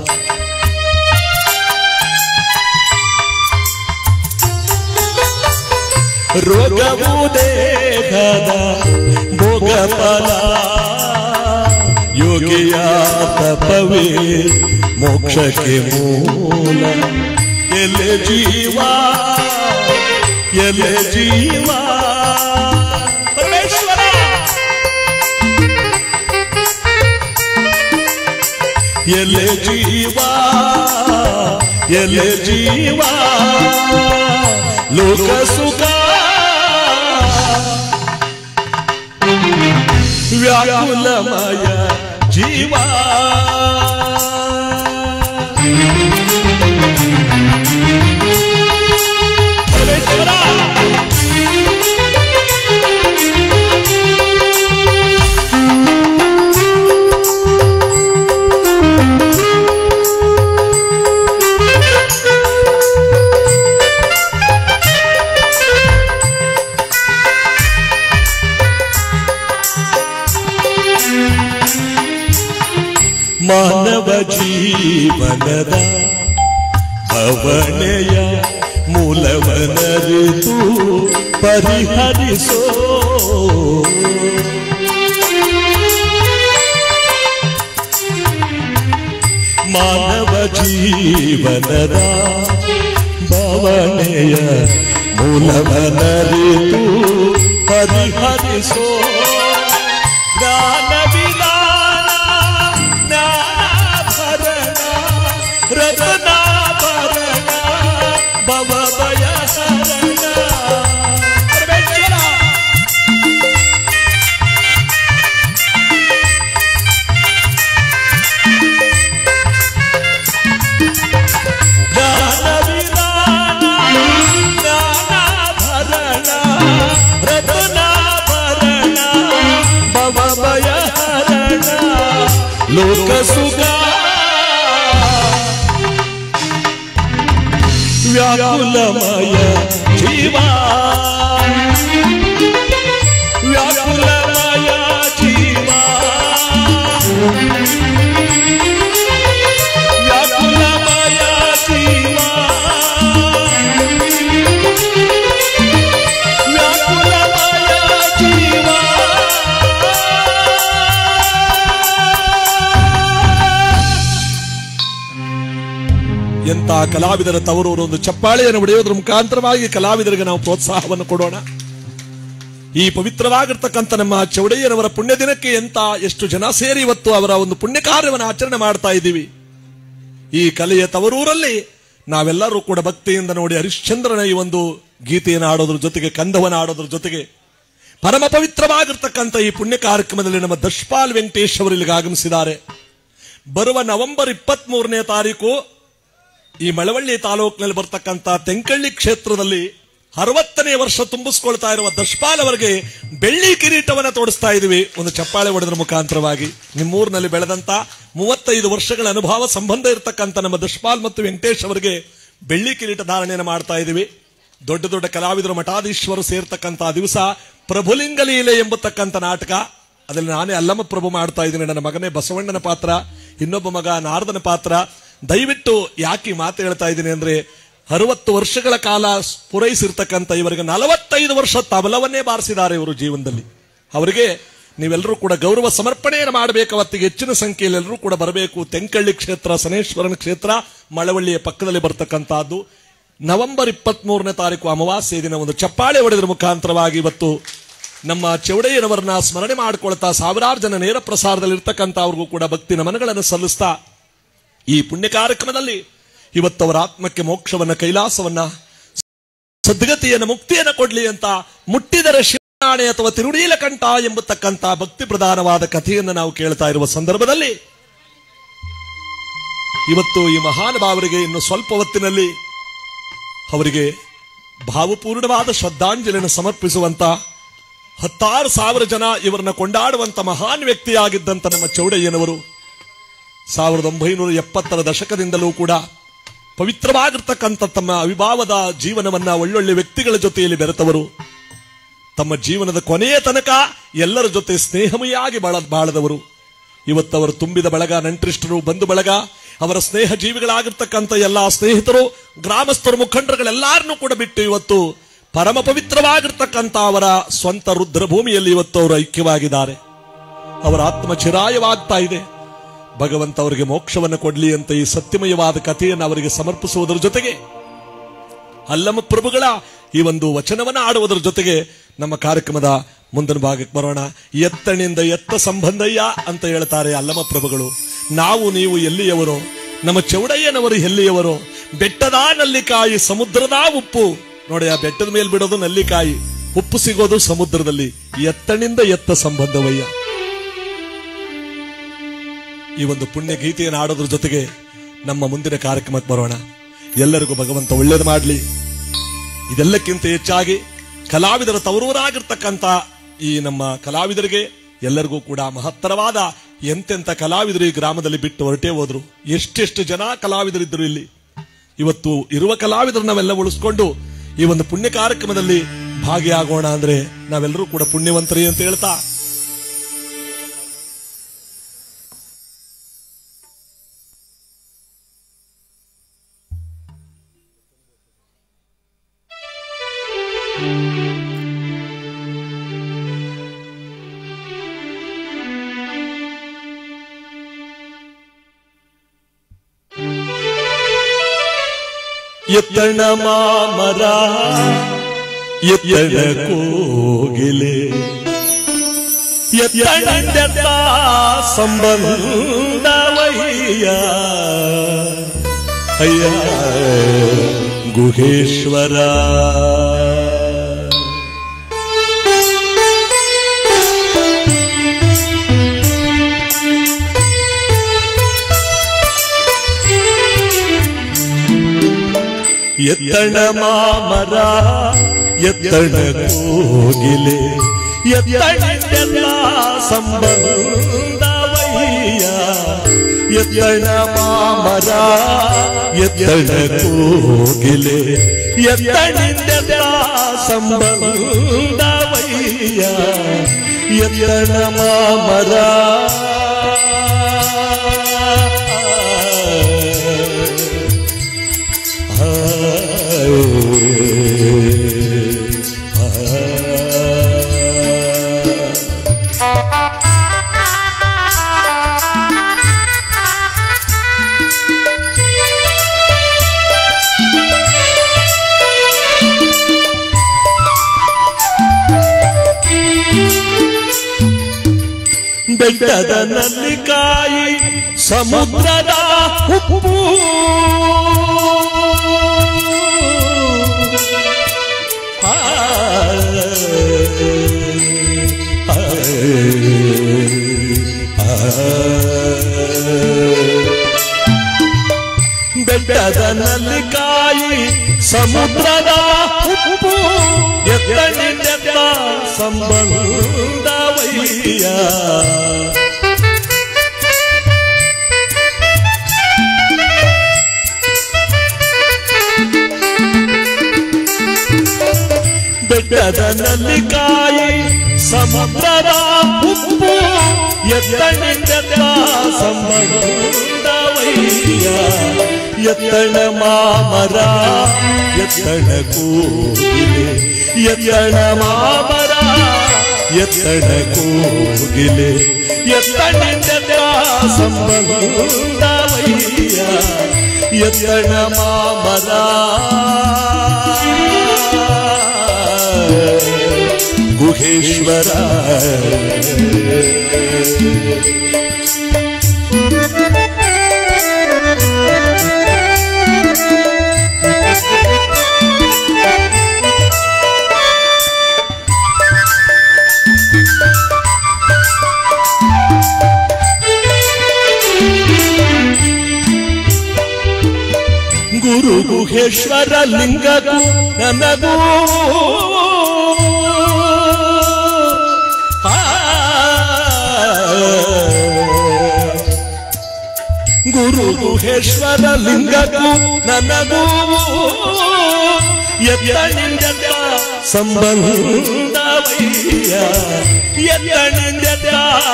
ರೋಗವು ದೇಹದ ಭೋಗಫಲ ಯೋಗಿಯ ತಪವೇ ಮೋಕ್ಷಕ್ಕೆ ಮೂಲ ಎಲೆ ಜೀವ ಎಲೆ ಜೀವ ಪರಮೇಶ್ವರ ಎಲೆ ಜೀವ ಎಲೆ ಜೀವ ಲೋಕ ಸುಖ ವ್ಯಾಕುಲಮಯ ಜೀವ ಪರಮೇಶ್ವರ ಮಾನವ ಜೀವನದ ಭವನೆಯ ಮೂಲವನರಿತು ಪರಿಹರಿಸೋ ಮಾನವ ಜೀವನದ ಭವನೆಯ ಮೂಲವನರಿತು ಪರಿಹರಿಸೋ ಜ್ಞಾನ ವಿಧಾನ ಜ್ಞಾನಾಭರಣ ರತ್ನಾಭರಣ ಭವಭಯ ಹರಣ ಪರಮೇಶ್ವರ ಜ್ಞಾನ ವಿಧಾನ ಜ್ಞಾನಾಭರಣ ರತ್ನಾಭರಣ ಭವಭಯ ಹರಣ ಲೋಕ ಸುಖ ವ್ಯಾಕುಲಮಯ ಜೀವ ವ್ಯಾಕುಲಮಯ ಜೀವ ವ್ಯಾಕುಲಮಯ ಜೀವ ವ್ಯಾಕುಲಮಯ ಜೀವ ಎಂತ ಕಲಾವಿದರ ತವರೂರು ಒಂದು ಚಪ್ಪಾಳೆಯನ್ನು ಹೊಡೆಯೋದ್ರ ಮುಖಾಂತರವಾಗಿ ಕಲಾವಿದರಿಗೆ ನಾವು ಪ್ರೋತ್ಸಾಹವನ್ನು ಕೊಡೋಣ ಈ ಪವಿತ್ರವಾಗಿರ್ತಕ್ಕಂಥ ನಮ್ಮ ಚೌಡಯ್ಯನವರ ಪುಣ್ಯ ದಿನಕ್ಕೆ ಎಂತ ಎಷ್ಟು ಜನ ಸೇರಿ ಇವತ್ತು ಅವರ ಒಂದು ಪುಣ್ಯ ಕಾರ್ಯವನ್ನು ಆಚರಣೆ ಮಾಡ್ತಾ ಇದ್ದೀವಿ ಈ ಕಲೆಯ ತವರೂರಲ್ಲಿ ನಾವೆಲ್ಲರೂ ಕೂಡ ಭಕ್ತಿಯಿಂದ ನೋಡಿ ಹರಿಶ್ಚಂದ್ರನ ಈ ಒಂದು ಗೀತೆಯನ್ನು ಆಡೋದ್ರ ಜೊತೆಗೆ ಕಂದವನ ಆಡೋದ್ರ ಜೊತೆಗೆ ಪರಮ ಪವಿತ್ರವಾಗಿರ್ತಕ್ಕಂಥ ಈ ಪುಣ್ಯ ಕಾರ್ಯಕ್ರಮದಲ್ಲಿ ನಮ್ಮ ದಶ್ಪಾಲ್ ವೆಂಕಟೇಶ್ ಅವರು ಇಲ್ಲಿಗೆ ಆಗಮಿಸಿದ್ದಾರೆ ಬರುವ ನವೆಂಬರ್ ಇಪ್ಪತ್ತ್ ಮೂರನೇ ತಾರೀಕು ಈ ಮಳವಳ್ಳಿ ತಾಲೂಕಿನಲ್ಲಿ ಬರ್ತಕ್ಕಂಥ ತೆಂಕಳ್ಳಿ ಕ್ಷೇತ್ರದಲ್ಲಿ ಅರವತ್ತನೇ ವರ್ಷ ತುಂಬಿಸ್ಕೊಳ್ತಾ ಇರುವ ದಶ್ಪಾಲ್ ಅವರಿಗೆ ಬೆಳ್ಳಿ ಕಿರೀಟವನ್ನ ತೋಡಿಸ್ತಾ ಇದೀವಿ ಒಂದು ಚಪ್ಪಾಳೆ ಹೊಡೆದ್ರ ಮುಖಾಂತರವಾಗಿ ನಿಮ್ಮೂರಿನಲ್ಲಿ ಬೆಳೆದಂತ ಮೂವತ್ತೈದು ವರ್ಷಗಳ ಅನುಭವ ಸಂಬಂಧ ಇರತಕ್ಕಂಥ ನಮ್ಮ ದಶ್ಪಾಲ್ ಮತ್ತು ವೆಂಕಟೇಶ್ ಅವರಿಗೆ ಬೆಳ್ಳಿ ಕಿರೀಟ ಧಾರಣೆಯನ್ನು ಮಾಡ್ತಾ ಇದೀವಿ ದೊಡ್ಡ ದೊಡ್ಡ ಕಲಾವಿದರು ಮಠಾಧೀಶ್ವರು ಸೇರ್ತಕ್ಕಂಥ ದಿವಸ ಪ್ರಭುಲಿಂಗ ಲೀಲೆ ಎಂಬತಕ್ಕಂಥ ನಾಟಕ ಅದರಲ್ಲಿ ನಾನೇ ಅಲ್ಲಮ್ಮ ಪ್ರಭು ಮಾಡ್ತಾ ಇದ್ದೀನಿ ನನ್ನ ಮಗನೇ ಬಸವಣ್ಣನ ಪಾತ್ರ ಇನ್ನೊಬ್ಬ ಮಗ ನಾರದನ ಪಾತ್ರ ದಯವಿಟ್ಟು ಯಾಕೆ ಈ ಮಾತು ಹೇಳ್ತಾ ಇದ್ದೀನಿ ಅಂದ್ರೆ ಅರವತ್ತು ವರ್ಷಗಳ ಕಾಲ ಪೂರೈಸಿರ್ತಕ್ಕಂಥ ಇವರಿಗೆ ನಲವತ್ತೈದು ವರ್ಷ ತಬಲವನ್ನೇ ಬಾರಿಸಿದ್ದಾರೆ ಇವರು ಜೀವನದಲ್ಲಿ ಅವರಿಗೆ ನೀವೆಲ್ಲರೂ ಕೂಡ ಗೌರವ ಸಮರ್ಪಣೆಯನ್ನು ಮಾಡಬೇಕು ಅವತ್ತಿಗೆ ಹೆಚ್ಚಿನ ಸಂಖ್ಯೆಯಲ್ಲಿ ಎಲ್ಲರೂ ಕೂಡ ಬರಬೇಕು ತೆಂಕಳ್ಳಿ ಕ್ಷೇತ್ರ ಸನೇಶ್ವರನ ಕ್ಷೇತ್ರ ಮಳವಳ್ಳಿಯ ಪಕ್ಕದಲ್ಲಿ ಬರ್ತಕ್ಕಂತಹದ್ದು ನವೆಂಬರ್ ಇಪ್ಪತ್ತ್ ಮೂರನೇ ತಾರೀಕು ಅಮಾವಾಸ್ಯೆ ದಿನ ಒಂದು ಚಪ್ಪಾಳೆ ಹೊಡೆದ್ರ ಮುಖಾಂತರವಾಗಿ ಇವತ್ತು ನಮ್ಮ ಚೌಡಯ್ಯನವರನ್ನ ಸ್ಮರಣೆ ಮಾಡಿಕೊಳ್ತಾ ಸಾವಿರಾರು ಜನ ನೇರ ಪ್ರಸಾರದಲ್ಲಿ ಇರ್ತಕ್ಕಂಥ ಅವ್ರಿಗೂ ಕೂಡ ಭಕ್ತಿ ನಮನಗಳನ್ನು ಸಲ್ಲಿಸ್ತಾ ಈ ಪುಣ್ಯ ಕಾರ್ಯಕ್ರಮದಲ್ಲಿ ಇವತ್ತು ಅವರ ಆತ್ಮಕ್ಕೆ ಮೋಕ್ಷವನ್ನ ಕೈಲಾಸವನ್ನ ಸದ್ಗತಿಯನ್ನು ಮುಕ್ತಿಯನ್ನು ಕೊಡ್ಲಿ ಅಂತ ಮುಟ್ಟಿದರೆ ಶಿವನಾಣೆ ಅಥವಾ ತಿರುಡೀಲಕಂಠ ಎಂಬತಕ್ಕಂತ ಭಕ್ತಿ ಪ್ರಧಾನವಾದ ಕಥೆಯನ್ನು ನಾವು ಕೇಳ್ತಾ ಇರುವ ಸಂದರ್ಭದಲ್ಲಿ ಇವತ್ತು ಈ ಮಹಾನುಭಾವರಿಗೆ ಇನ್ನು ಸ್ವಲ್ಪ ಹೊತ್ತಿನಲ್ಲಿ ಅವರಿಗೆ ಭಾವಪೂರ್ಣವಾದ ಶ್ರದ್ಧಾಂಜಲಿಯನ್ನು ಸಮರ್ಪಿಸುವಂತ ಹತ್ತಾರು ಸಾವಿರ ಜನ ಇವರನ್ನ ಕೊಂಡಾಡುವಂತ ಮಹಾನ್ ವ್ಯಕ್ತಿಯಾಗಿದ್ದಂತ ನಮ್ಮ ಚೌಡಯ್ಯನವರು ಸಾವಿರದ ಒಂಬೈನೂರ ಎಪ್ಪತ್ತರ ದಶಕದಿಂದಲೂ ಕೂಡ ಪವಿತ್ರವಾಗಿರ್ತಕ್ಕಂಥ ತಮ್ಮ ಅವಿಭಾವದ ಜೀವನವನ್ನ ಒಳ್ಳೊಳ್ಳೆ ವ್ಯಕ್ತಿಗಳ ಜೊತೆಯಲ್ಲಿ ಬೆರೆತವರು ತಮ್ಮ ಜೀವನದ ಕೊನೆಯ ತನಕ ಎಲ್ಲರ ಜೊತೆ ಸ್ನೇಹಮಯಾಗಿ ಬಾಳ ಬಾಳದವರು ಇವತ್ತವರು ತುಂಬಿದ ಬಳಗ ನಂಟ್ರಿಷ್ಟರು ಬಂಧು ಬಳಗ ಅವರ ಸ್ನೇಹ ಜೀವಿಗಳಾಗಿರ್ತಕ್ಕಂಥ ಎಲ್ಲಾ ಸ್ನೇಹಿತರು ಗ್ರಾಮಸ್ಥರು ಮುಖಂಡರುಗಳೆಲ್ಲಾರನ್ನೂ ಕೂಡ ಬಿಟ್ಟು ಇವತ್ತು ಪರಮ ಪವಿತ್ರವಾಗಿರ್ತಕ್ಕಂಥ ಅವರ ಸ್ವಂತ ರುದ್ರಭೂಮಿಯಲ್ಲಿ ಇವತ್ತು ಅವರು ಐಕ್ಯವಾಗಿದ್ದಾರೆ ಅವರ ಆತ್ಮ ಚಿರಾಯವಾಗ್ತಾ ಇದೆ ಭಗವಂತ ಅವರಿಗೆ ಮೋಕ್ಷವನ್ನು ಕೊಡ್ಲಿ ಅಂತ ಈ ಸತ್ಯಮಯವಾದ ಕಥೆಯನ್ನು ಅವರಿಗೆ ಸಮರ್ಪಿಸುವುದರ ಜೊತೆಗೆ ಅಲ್ಲಮ ಪ್ರಭುಗಳ ಈ ಒಂದು ವಚನವನ್ನ ಆಡುವುದರ ಜೊತೆಗೆ ನಮ್ಮ ಕಾರ್ಯಕ್ರಮದ ಮುಂದಿನ ಭಾಗಕ್ಕೆ ಬರೋಣ ಎತ್ತಣಿಂದ ಎತ್ತ ಸಂಬಂಧಯ್ಯ ಅಂತ ಹೇಳ್ತಾರೆ ಅಲ್ಲಮ ಪ್ರಭುಗಳು ನಾವು ನೀವು ಎಲ್ಲಿಯವರೋ ನಮ್ಮ ಚೌಡಯ್ಯನವರು ಎಲ್ಲಿಯವರೋ ಬೆಟ್ಟದ ನಲ್ಲಿಕಾಯಿ ಸಮುದ್ರದ ಉಪ್ಪು ನೋಡಿ ಆ ಬೆಟ್ಟದ ಮೇಲೆ ಬಿಡೋದು ನಲ್ಲಿಕಾಯಿ ಉಪ್ಪು ಸಿಗೋದು ಸಮುದ್ರದಲ್ಲಿ ಎತ್ತಣಿಂದ ಎತ್ತ ಸಂಬಂಧವಯ್ಯ ಈ ಒಂದು ಪುಣ್ಯ ಗೀತೆಯನ್ನು ಆಡೋದ್ರ ಜೊತೆಗೆ ನಮ್ಮ ಮುಂದಿನ ಕಾರ್ಯಕ್ರಮಕ್ಕೆ ಬರೋಣ ಎಲ್ಲರಿಗೂ ಭಗವಂತ ಒಳ್ಳೇದು ಮಾಡಲಿ ಇದೆಲ್ಲಕ್ಕಿಂತ ಹೆಚ್ಚಾಗಿ ಕಲಾವಿದರ ತವರೂರಾಗಿರ್ತಕ್ಕಂಥ ಈ ನಮ್ಮ ಕಲಾವಿದರಿಗೆ ಎಲ್ಲರಿಗೂ ಕೂಡ ಮಹತ್ತರವಾದ ಎಂತೆಂತ ಕಲಾವಿದರು ಈ ಗ್ರಾಮದಲ್ಲಿ ಬಿಟ್ಟು ಹೊರಟೇ ಹೋದ್ರು ಎಷ್ಟೆಷ್ಟು ಜನ ಕಲಾವಿದರಿದ್ದರು ಇಲ್ಲಿ ಇವತ್ತು ಇರುವ ಕಲಾವಿದರು ನಾವೆಲ್ಲ ಉಳಿಸ್ಕೊಂಡು ಈ ಒಂದು ಪುಣ್ಯ ಕಾರ್ಯಕ್ರಮದಲ್ಲಿ ಭಾಗಿಯಾಗೋಣ ಅಂದ್ರೆ ನಾವೆಲ್ಲರೂ ಕೂಡ ಪುಣ್ಯವಂತರಿ ಅಂತ ಹೇಳ್ತಾ ಎತ್ತಣ ಮಾಮರ ಎತ್ತಣ ಕೋಗಿಲೆ ಎತ್ತಣ ಸಂಬಂಧವಯ್ಯ ಅಯ್ಯ ಗುಹೇಶ್ವರ ಎತ್ತಣ ಮಾಮರ ಎತ್ತಣ ಕೋಗಿಲೆ ಎತ್ತಣ ಸಂಬಂಧವಯ್ಯ ಎತ್ತಣ ಮಾಮರ ಎತ್ತಣ ಕೋಗಿಲೆ ಎತ್ತಣ ಸಂಬಂಧವಯ್ಯ ಎತ್ತಣ ಮಾಮರ ಬೆಟ್ಟದ ನಲ್ಲಿಕಾಯಿ ಸಮುದ್ರದ ಉಪ್ಪು ಆ, ಆ, ಆ. ಬೆಟ್ಟದ ನಲ್ಲಿಕಾಯಿ ಸಮುದ್ರದ ಉಪ್ಪು ಎತ್ತನಿಂದ ಸಂಬಂಧವಯ್ಯ ಬೆಟ್ಟದ ನಲ್ಲಿಕಾಯಿ ಸಮುದ್ರದ ಉಪ್ಪು ಎತ್ತನಿಂದ ಸಂಬಂಧವಯ್ಯ ಎತ್ತಣ ಮಾಮರ ಎತ್ತಣ ಕೂಗಿಲೆ ಎತ್ತಣ ಮಾಮರ ಎತ್ತಣ ಕೂಗಿಲೆ ಎತ್ತಣಿಂದ ಸಂಬಂಧವಯ್ಯ ಎತ್ತಣ ಮಾಮರ ಗುಹೇಶ್ವರ ಗುರು ಗುಹೇಶ್ವರ ಲಿಂಗಗೂ ನನಗೂ ಆ, ಗುರು ಗುಹೇಶ್ವರ ಲಿಂಗಗೂ ನನಗೂ ಎತ್ತನಿಂದ ಸಂಬಂಧವಯ್ಯ ಎತ್ತನಿಂದ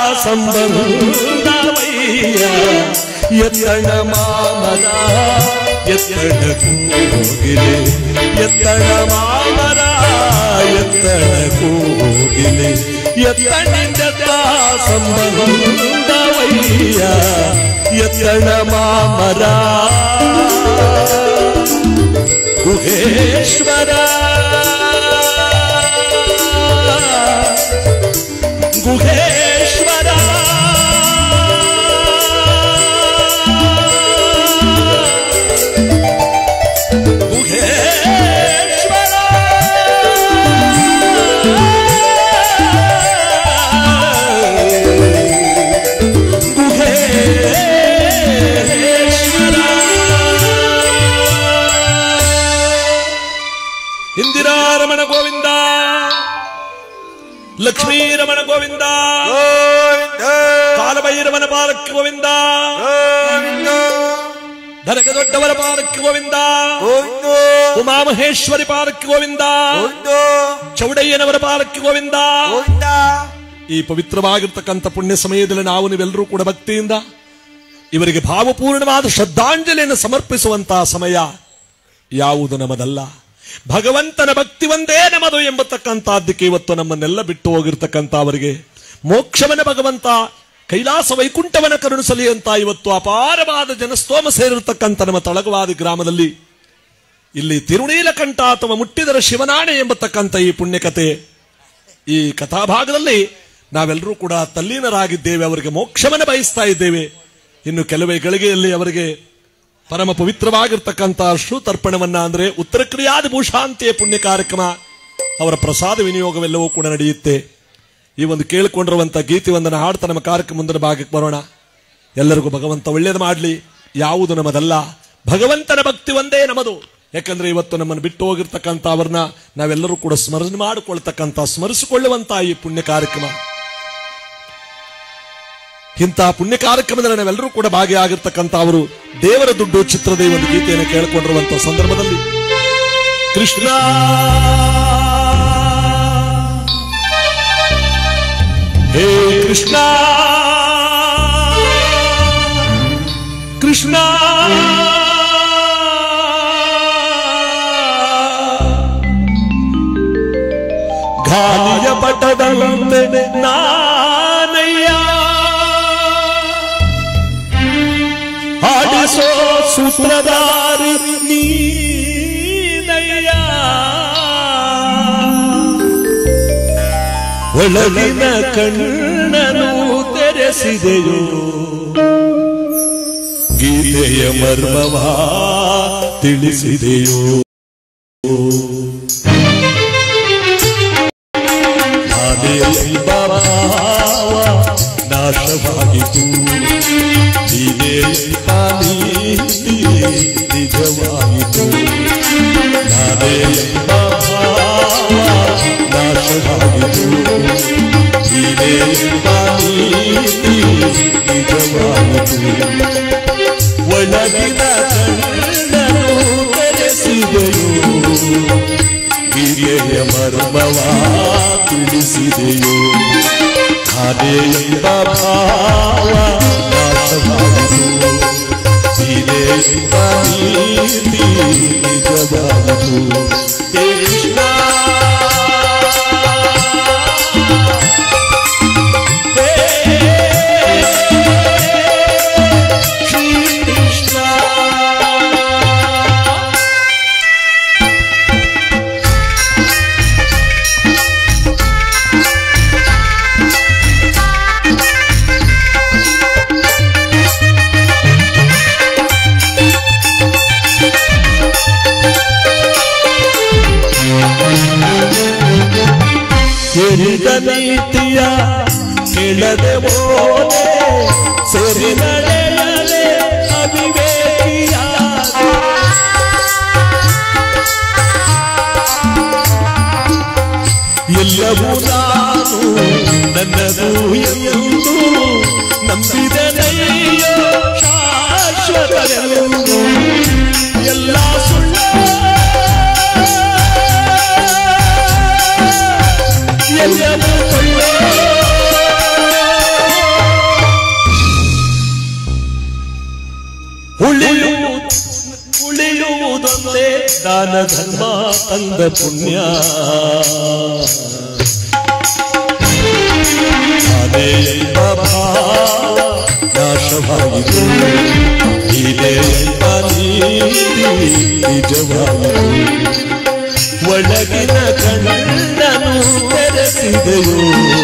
ಸಂಬಂಧವಯ್ಯ ಎತ್ತಣ ಮಾಮರ ಎತ್ತಣ ಕೂಗಿಲೆ ಎತ್ತಣ ಮಾಮರ ಎತ್ತಣ ಕೂಗಿಲೆ ಎತ್ತಣಿಂದ ಸಂಬಂಧವಯ್ಯ ಎತ್ತಣ ಮಾಮರ ಗುಹೇಶ್ವರ ಗುಹೇಶ್ವರ ಗುಹೇಶ್ವರ ಇಂದಿರಾರಮಣ ಗೋವಿಂದ ಲಕ್ಷ್ಮೀ ರಮಣ ಗೋವಿಂದ ಗೋವಿಂದ ಕಾಲಭೈರವನ ಪಾಲಕ್ಕೆ ಗೋವಿಂದ ಗೋವಿಂದ ಧನಕ ದೊಡ್ಡವರ ಪಾಲಕ್ಕೆ ಗೋವಿಂದ ಗೋವಿಂದ ಉಮಾಮಹೇಶ್ವರಿ ಪಾಲಕ್ಕೆ ಗೋವಿಂದ ಗೋವಿಂದ ಚೌಡಯ್ಯನವರ ಪಾಲಕ್ಕೆ ಗೋವಿಂದ ಗೋವಿಂದ ಈ ಪವಿತ್ರವಾಗಿರ್ತಕ್ಕಂಥ ಪುಣ್ಯ ಸಮಯದಲ್ಲಿ ನಾವು ನೀವೆಲ್ಲರೂ ಕೂಡ ಭಕ್ತಿಯಿಂದ ಇವರಿಗೆ ಭಾವಪೂರ್ಣವಾದ ಶ್ರದ್ಧಾಂಜಲಿಯನ್ನು ಸಮರ್ಪಿಸುವಂತಹ ಸಮಯ ಯಾವುದು ನಮ್ಮದಲ್ಲ ಭಗವಂತನ ಭಕ್ತಿ ಒಂದೇ ನಮ್ಮದು ಎಂಬತಕ್ಕಂತಹದ್ದಕ್ಕೆ ಇವತ್ತು ನಮ್ಮನ್ನೆಲ್ಲ ಬಿಟ್ಟು ಹೋಗಿರ್ತಕ್ಕಂಥ ಅವರಿಗೆ ಮೋಕ್ಷವನ ಭಗವಂತ ಕೈಲಾಸ ವೈಕುಂಠವನ ಕರುಣಿಸಲಿ ಅಂತ ಇವತ್ತು ಅಪಾರವಾದ ಜನಸ್ತೋಮ ಸೇರಿರ್ತಕ್ಕಂಥ ನಮ್ಮ ತಳಗವಾದಿ ಗ್ರಾಮದಲ್ಲಿ ಇಲ್ಲಿ ತಿರುನೀಲಕಂಠ ಅಥವಾ ಮುಟ್ಟಿದರ ಶಿವನಾಣೆ ಎಂಬತಕ್ಕಂಥ ಈ ಪುಣ್ಯಕತೆ ಈ ಕಥಾಭಾಗದಲ್ಲಿ ನಾವೆಲ್ಲರೂ ಕೂಡ ತಲ್ಲೀನರಾಗಿದ್ದೇವೆ ಅವರಿಗೆ ಮೋಕ್ಷವನ್ನು ಬಯಸ್ತಾ ಇದ್ದೇವೆ ಇನ್ನು ಕೆಲವೇ ಗಳಿಗೆಯಲ್ಲಿ ಅವರಿಗೆ ಪರಮ ಪವಿತ್ರವಾಗಿರ್ತಕ್ಕಂಥ ಶ್ರುತರ್ಪಣವನ್ನ ಅಂದ್ರೆ ಉತ್ತರ ಕ್ರಿಯಾದಿ ಭೂಷಾಂತಿಯ ಪುಣ್ಯ ಕಾರ್ಯಕ್ರಮ ಅವರ ಪ್ರಸಾದ ವಿನಿಯೋಗವೆಲ್ಲವೂ ಕೂಡ ನಡೆಯುತ್ತೆ ಈ ಒಂದು ಕೇಳಿಕೊಂಡಿರುವಂತ ಗೀತೆಯೊಂದನ್ನು ಹಾಡ್ತಾ ನಮ್ಮ ಕಾರ್ಯಕ್ರಮ ಮುಂದಿನ ಭಾಗಕ್ಕೆ ಬರೋಣ ಎಲ್ಲರಿಗೂ ಭಗವಂತ ಒಳ್ಳೇದು ಮಾಡಲಿ ಯಾವುದು ನಮ್ಮದಲ್ಲ ಭಗವಂತನ ಭಕ್ತಿ ಒಂದೇ ನಮ್ಮದು ಯಾಕಂದ್ರೆ ಇವತ್ತು ನಮ್ಮನ್ನು ಬಿಟ್ಟು ಹೋಗಿರ್ತಕ್ಕಂಥ ಅವ್ರನ್ನ ನಾವೆಲ್ಲರೂ ಕೂಡ ಸ್ಮರಣೆ ಮಾಡಿಕೊಳ್ತಕ್ಕಂಥ ಸ್ಮರಿಸಿಕೊಳ್ಳುವಂತ ಈ ಪುಣ್ಯ ಕಾರ್ಯಕ್ರಮ ಇಂತಹ ಪುಣ್ಯ ಕಾರ್ಯಕ್ರಮದಲ್ಲಿ ನಾವೆಲ್ಲರೂ ಕೂಡ ಭಾಗಿಯಾಗಿರ್ತಕ್ಕಂಥ ಅವರು ದೇವರ ದುಡ್ಡು ಚಿತ್ರದ ಈ ಒಂದು ಗೀತೆಯನ್ನು ಕೇಳಿಕೊಂಡಿರುವಂತಹ ಸಂದರ್ಭದಲ್ಲಿ ಕೃಷ್ಣ ಹೇ ಕೃಷ್ಣ ಕೃಷ್ಣ ಗಾಲಿಯ ಪಟದಂತೆ ನಾನಯ್ಯ ಆಡಿಸೋ ಸೂತ್ರಧಾರಿ ನೀನಯ್ಯ ಒಳಗಿನ ಕಣ್ಣನು ತೆರೆಸಿದೆಯೋ ಗೀತೆಯ ಮರ್ಮವ ತಿಳಿಸಿದೆಯೋ ನಾನೆಂಬ ಭಾವ ನಾಶವಾಗಿತು ನೀನೇ ನೀತಿ ನಿಜವಾಯಿತು ನಾನೇ ಎಂಬ ಭಾವ ನಾಶವಾಗಿತು ನೀನೇ ಎಂಬ ನೀತಿ ನಿಜವಾಯಿತು ಒಳಗಿನ ಕಣ್ಣನು ತೆರೆಸಿದೆಯೋ ಹಿರಿಯ ಮರ್ಮವ ತಿಳಿಸಿದೆಯೋ ಅದೇ ಎಂಬ ಭಾವ ನಾಶವಾಯಿತು ಇದೇ ಎಂಬ ನೀತಿ ನಿಜವಾಯಿತು ಹೇ ಕೃಷ್ಣ ಹೇ ಶ್ರೀ ಕೃಷ್ಣ ಕೇಳಿದ ನೀತಿಯ ಕೇಳದೆ ಓದೆ ಸರಿ ನಡೆಯಲೆ ಅವಿವೇಕಿಯ ಎಲ್ಲವೂ ನಾನು ನನ್ನದು ಎಂದು ನಂಬಿದನಯ್ಯೋ ಶಾಶ್ವತವೆಂದು ಎಲ್ಲ ಸುಳ್ಳ ಎಲ್ಲವೂ ಸುಳ್ಳು ಉಳಿಯುವುದು ಉಳಿಯುವುದೊಂದೇ ದಾನ ಧರ್ಮ ತಂದ ಪುಣ್ಯ ಅದೇ ಎಂಬ ಭಾವ ನಾಶವಾಯಿತು ಇದೇ ಎಂಬ ನೀತಿ ನಿಜವಾಯಿತು ತಿಳಿಸಿದೆಯೋ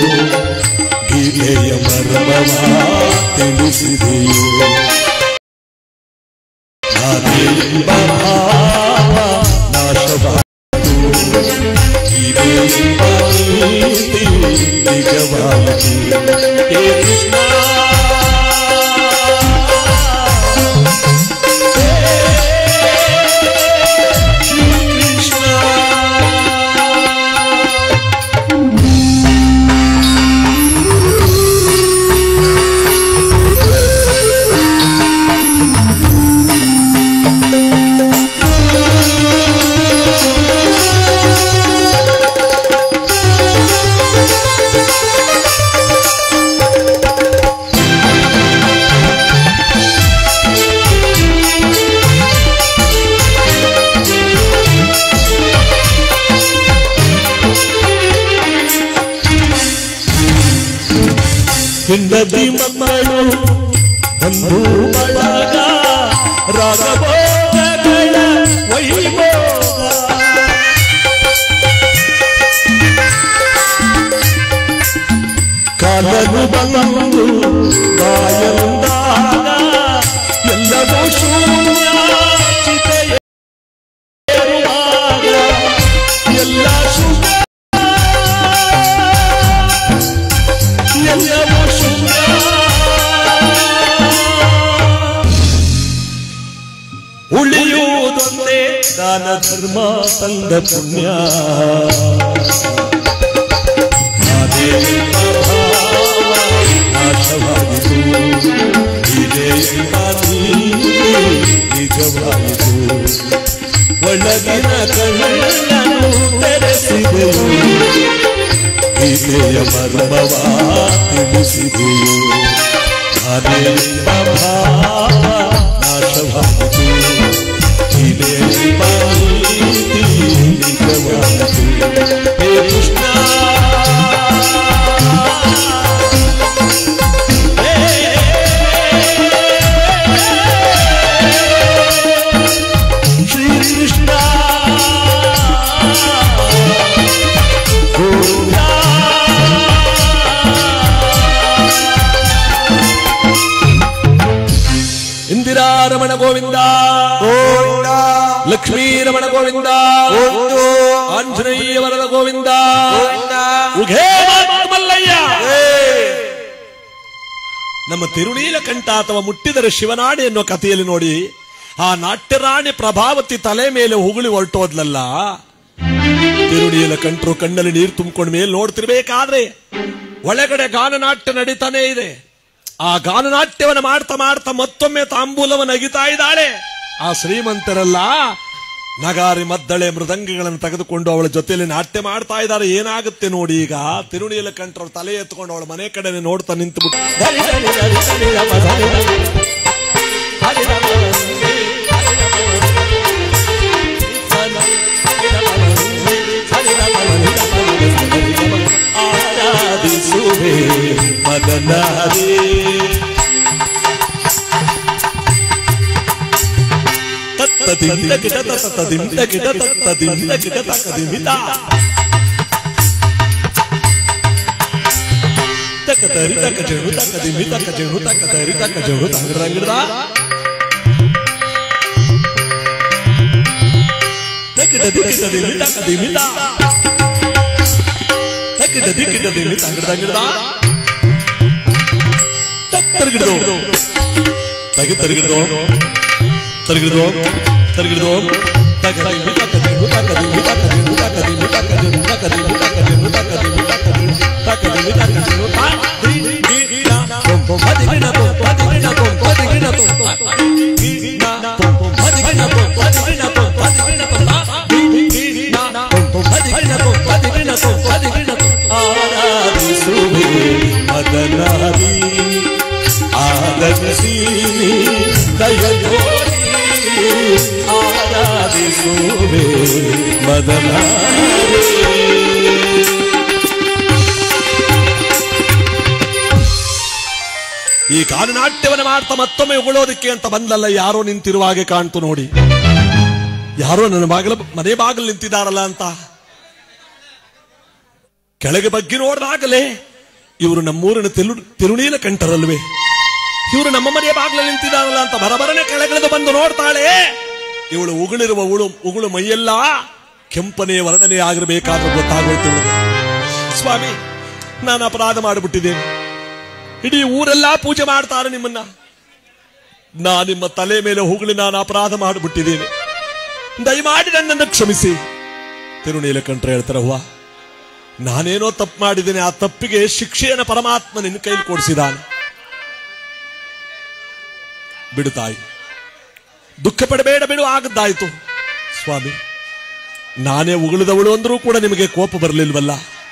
ಗೀತೆಯ ಮರ್ಮವ ತಿಳಿಸಿದೆಯೋ ನಾನೆಂಬ ಭಾವ ನಾಶವಾಯಿತು ಗೀತೆಯೆಂಬ ನೀತಿ ನಿಜವಾಯಿತು ಹೇ ಕೃಷ್ಣ ಹೆಂಡತಿ ಮಕ್ಕಳು ಬಂಧು ಬಳಗ ರಾಗಭೋಗಗಳ ವೈಭೋಗ ಕಾಲನು ಬಂದು ಬಾಯಂದಾಗ ಎಲ್ಲವೂ ಶೂನ್ಯ ಚಿತೆಯ ಏರುವಾಗ ಎಲ್ಲ ಶುಭ ಎಲ್ಲವೂ ಶೂನ್ಯ ಉಳಿಯುವುದೊಂದೇ ದಾನ ಧರ್ಮ ತಂದ ಪುಣ್ಯ ಅದೇ ಪ್ರಭಾವ ನಾಶವಾಯಿತು ಇದೇ ನಿಜವಾಯಿತು ಒಳಗಿನ ಕಣ್ಣನ್ನು ತೆರೆಸಿದೆಯು ಗೀತೆಯ ಮರ್ಮವ ತಿಳಿಸಿದೆಯು ಅದೇ ಪ್ರಭಾವ ನಾಶವಾಯಿತು ಇದೇ ನೀತಿ ನಿಜವಾಯಿತು ಹೇ ಕೃಷ್ಣ ಶ್ರೀ ಕೃಷ್ಣ ಗೋವಿಂದ ಇಂದಿರಾರಮಣ ಗೋವಿಂದ ಗೋವಿಂದ ಲಕ್ಷ್ಮೀ ರಮಣ ಗೋವಿಂದ ಒಂದು ಆಂಜನೇಯ ವರದ ಗೋವಿಂದ ಗೋವಿಂದ ಉಘೇ ಮಲ್ಲಯ್ಯ ಏ ನಮ್ಮ ತಿರುನೀಲಕಂಠ ಅಥವಾ ಮುಟ್ಟಿದರೆ ಶಿವನಾಡಿ ಎನ್ನುವ ಕಥೆಯಲ್ಲಿ ನೋಡಿ ಆ ನಾಟ್ಯರಾಣಿ ಪ್ರಭಾವತಿ ತಲೆ ಮೇಲೆ ಹುಗುಳಿ ಹೊರಟೋದ್ಲಲ್ಲ ತಿರುನೀಲಕಂಠರು ಕಣ್ಣಲ್ಲಿ ನೀರು ತುಂಬಿಕೊಂಡ ಮೇಲೆ ನೋಡ್ತಿರ್ಬೇಕಾದ್ರೆ ಒಳಗಡೆ ಗಾನನಾಟ್ಯ ನಡೀತಾನೆ ಇದೆ ಆ ಗಾನನಾಟ್ಯವನ್ನು ಮಾಡ್ತಾ ಮಾಡ್ತಾ ಮತ್ತೊಮ್ಮೆ ತಾಂಬೂಲವನ್ನು ಅಗಿತಾ ಇದ್ದಾಳೆ ಆ ಶ್ರೀಮಂತರೆಲ್ಲ ನಗಾರಿ ಮದ್ದಳೆ ಮೃದಂಗಗಳನ್ನು ತೆಗೆದುಕೊಂಡು ಅವಳ ಜೊತೆಯಲ್ಲಿ ನಾಟ್ಯ ಮಾಡ್ತಾ ಇದ್ದಾರೆ ಏನಾಗುತ್ತೆ ನೋಡಿ ಈಗ ತಿರುನೀಲಕಂಠರು ತಲೆ ಎತ್ಕೊಂಡು ಅವಳ ಮನೆ ಕಡೆ ನೋಡ್ತಾ ನಿಂತು ಆರಾಧಿಸುವೆ ಮದನಾರಿ ತತ್ತದಿಂದ ಗಿಡ ತತ್ತದಿಂದ ಗಿಡ ತತ್ತದಿಂದ ಗಿಡ ತಕ್ಕದಿಮಿತ ತಕ್ಕದರಿ ತಕ್ಕ ಜೇಣು ತಕ್ಕದಿಮಿ ತಕ್ಕ ಜೇಣು ತಕ್ಕದರಿ ತಕ್ಕ ಜೇಣು ತಂಗರಂಗದ ತಕ್ಕಿಟ ದಿಕ್ಕಿಟದಿಮಿ ತಕ್ಕದಿಮಿತ ತಕ್ಕಿಟ ದಿಕ್ಕಿಟದಿಮಿ ತಂಗರಂಗದ ತತ್ತರ್ಗಿಡದು ತಗಿ ತರ್ಗಿಡದು ತರ್ಗಿಡದು ತರ್ಗಿಡದು ತಗದಿಮಿ ತಕ್ಕದಿಮಿ ತಕ್ಕದಿಮಿ ತಕ್ಕದಿಮಿ ತಕ್ಕದಿಮಿ ತಕ್ಕದಿಮಿ ತಕ್ಕದಿಮಿ ತಕ್ಕದಿಮಿ ತಕ್ಕದಿಮಿ ತಕ್ಕದಿಮಿ ತಕ್ಕದಿಮಿ ತಕ್ಕದಿಮಿ ಗಿಡ ಪೊಂಪೊ ಪದಿಗಿಡ ಪೊಂ ಪದಿಗಿಡ ಪೊಂ ಪದಿಗಿಡ ಪೊಂ ಗಿಡ ಪೊಂಪೊ ಪದಿಗಿಡ ಪೊಂ ಪದಿಗಿಡ ಪೊಂ ಪದಿಗಿಡ ಪೊಂ ಗಿಡ ಪೊಂಪೊ ಪದಿಗಿಡ ಪೊಂ ಪದಿಗಿಡ ಪೊಂ ಪದಿಗಿಡ ಪೊಂ ಆರಾಧಿಸುವೆ ಮದನಾರಿ ಆದರಿಸೀನಿ ದಯಯೋರಿ ಆರಾಧಿಸುವೆ ಮದನಾರಿ ಈ ಗಾನನಾಟ್ಯವನ್ನು ಮಾಡ್ತಾ ಮತ್ತೊಮ್ಮೆ ಉಗುಳೋದಕ್ಕೆ ಅಂತ ಬಂದಲ್ಲ ಯಾರೋ ನಿಂತಿರುವ ಹಾಗೆ ಕಾಣ್ತು ನೋಡಿ ಯಾರೋ ನನ್ನ ಬಾಗಿಲ ಮನೆ ಬಾಗಿಲು ನಿಂತಿದ್ದಾರಲ್ಲ ಅಂತ ಕೆಳಗೆ ಬಗ್ಗಿ ನೋಡಿದಾಗಲೇ ಇವರು ನಮ್ಮೂರಿನ ತೆಲು ತಿರುಣೀಲ ಕಂಠರಲ್ವೇ ಇವರು ನಮ್ಮ ಮನೆಯ ಬಾಗ್ಲಲ್ಲಿ ನಿಂತಿದ್ದಾರಲ್ಲ ಅಂತ ಬರಬರನೆ ಕೆಳಗಿಳಿದು ಬಂದು ನೋಡ್ತಾಳೆ ಇವಳು ಉಗುಳಿರುವ ಉಳು ಉಗುಳು ಮೈಯೆಲ್ಲ ಕೆಂಪನೆ ವರ್ಣನೆ ಆಗಿರಬೇಕಾದ್ರೆ ಗೊತ್ತಾಗೋಯ್ತು ಇವಳಿಗೆ ಸ್ವಾಮಿ ನಾನು ಅಪರಾಧ ಮಾಡಿಬಿಟ್ಟಿದ್ದೇನೆ ಇಡೀ ಊರೆಲ್ಲ ಪೂಜೆ ಮಾಡ್ತಾರೆ ನಿಮ್ಮನ್ನ ನಾ ನಿಮ್ಮ ತಲೆ ಮೇಲೆ ಹುಗುಳಿ ನಾನು ಅಪರಾಧ ಮಾಡಿಬಿಟ್ಟಿದ್ದೇನೆ ದಯಮಾಡಿ ನನ್ನನ್ನು ಕ್ಷಮಿಸಿ ತಿರುನೀಲಕಂಠ ಹೇಳ್ತಾರ ಹೂವ ನಾನೇನೋ ತಪ್ಪು ಮಾಡಿದ್ದೇನೆ ಆ ತಪ್ಪಿಗೆ ಶಿಕ್ಷೆಯನ್ನು ಪರಮಾತ್ಮ ನಿನ್ನ ಕೈಲಿ ಕೊಡಿಸಿದಾನೆ ಬಿಡು ತಾಯಿ ದುಃಖ ಪಡಬೇಡ ಬಿಡು ಆಗದ್ದಾಯ್ತು ಸ್ವಾಮಿ ನಾನೇ ಉಗುಳಿದವಳು ಅಂದ್ರೂ ಕೂಡ ನಿಮಗೆ ಕೋಪ ಬರಲಿಲ್ವಲ್ಲ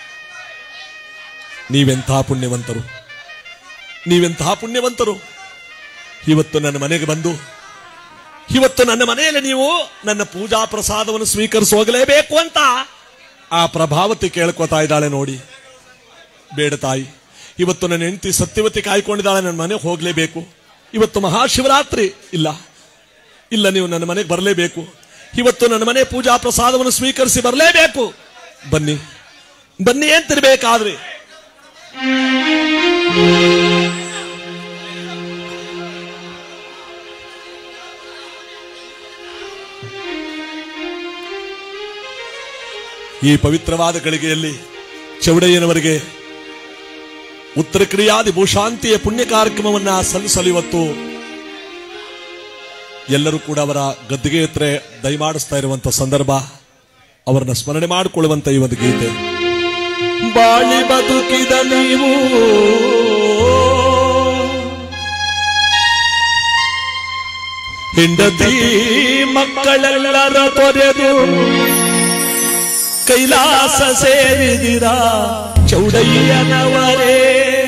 ನೀವೆಂಥ ಪುಣ್ಯವಂತರು ನೀವೆಂಥ ಪುಣ್ಯವಂತರು ಇವತ್ತು ನನ್ನ ಮನೆಗೆ ಬಂದು ಇವತ್ತು ನನ್ನ ಮನೆಯಲ್ಲಿ ನೀವು ನನ್ನ ಪೂಜಾ ಪ್ರಸಾದವನ್ನು ಸ್ವೀಕರಿಸೋಗಲೇಬೇಕು ಅಂತ ಆ ಪ್ರಭಾವತಿ ಕೇಳ್ಕೊತಾ ಇದ್ದಾಳೆ ನೋಡಿ ಬೇಡ ತಾಯಿ ಇವತ್ತು ನನ್ನ ಹೆಂಡತಿ ಸತ್ಯವತಿ ಕಾಯ್ಕೊಂಡಿದ್ದಾಳೆ ನನ್ನ ಮನೆಗೆ ಹೋಗ್ಲೇಬೇಕು ಇವತ್ತು ಮಹಾಶಿವರಾತ್ರಿ ಇಲ್ಲ ಇಲ್ಲ ನೀವು ನನ್ನ ಮನೆಗೆ ಬರಲೇಬೇಕು ಇವತ್ತು ನನ್ನ ಮನೆ ಪೂಜಾ ಪ್ರಸಾದವನ್ನು ಸ್ವೀಕರಿಸಿ ಬರಲೇಬೇಕು ಬನ್ನಿ ಬನ್ನಿ ಅಂತಿರ್ಬೇಕಾದ್ರೆ ಈ ಪವಿತ್ರವಾದ ಗಳಿಗೆಯಲ್ಲಿ ಚೌಡಯ್ಯನವರಿಗೆ ಉತ್ತರ ಕ್ರಿಯಾದಿ ಭೂಶಾಂತಿಯ ಪುಣ್ಯ ಕಾರ್ಯಕ್ರಮವನ್ನ ಸಲ್ಲಿಸಲು ಇವತ್ತು ಎಲ್ಲರೂ ಕೂಡ ಅವರ ಗದ್ದಿಗೆ ಹತ್ರ ದಯಮಾಡಿಸ್ತಾ ಇರುವಂತ ಸಂದರ್ಭ ಅವರನ್ನ ಸ್ಮರಣೆ ಮಾಡಿಕೊಳ್ಳುವಂತ ಈ ಒಂದು ಗೀತೆ ಬಾಳಿ ಬದುಕಿದ ನೀವು ಹೆಂಡತಿ ಮಕ್ಕಳೆಲ್ಲರ ತೊರೆದು ಕೈಲಾಸ ಸೇರಿದಿರ ಚೌಡಯ್ಯನವರೇ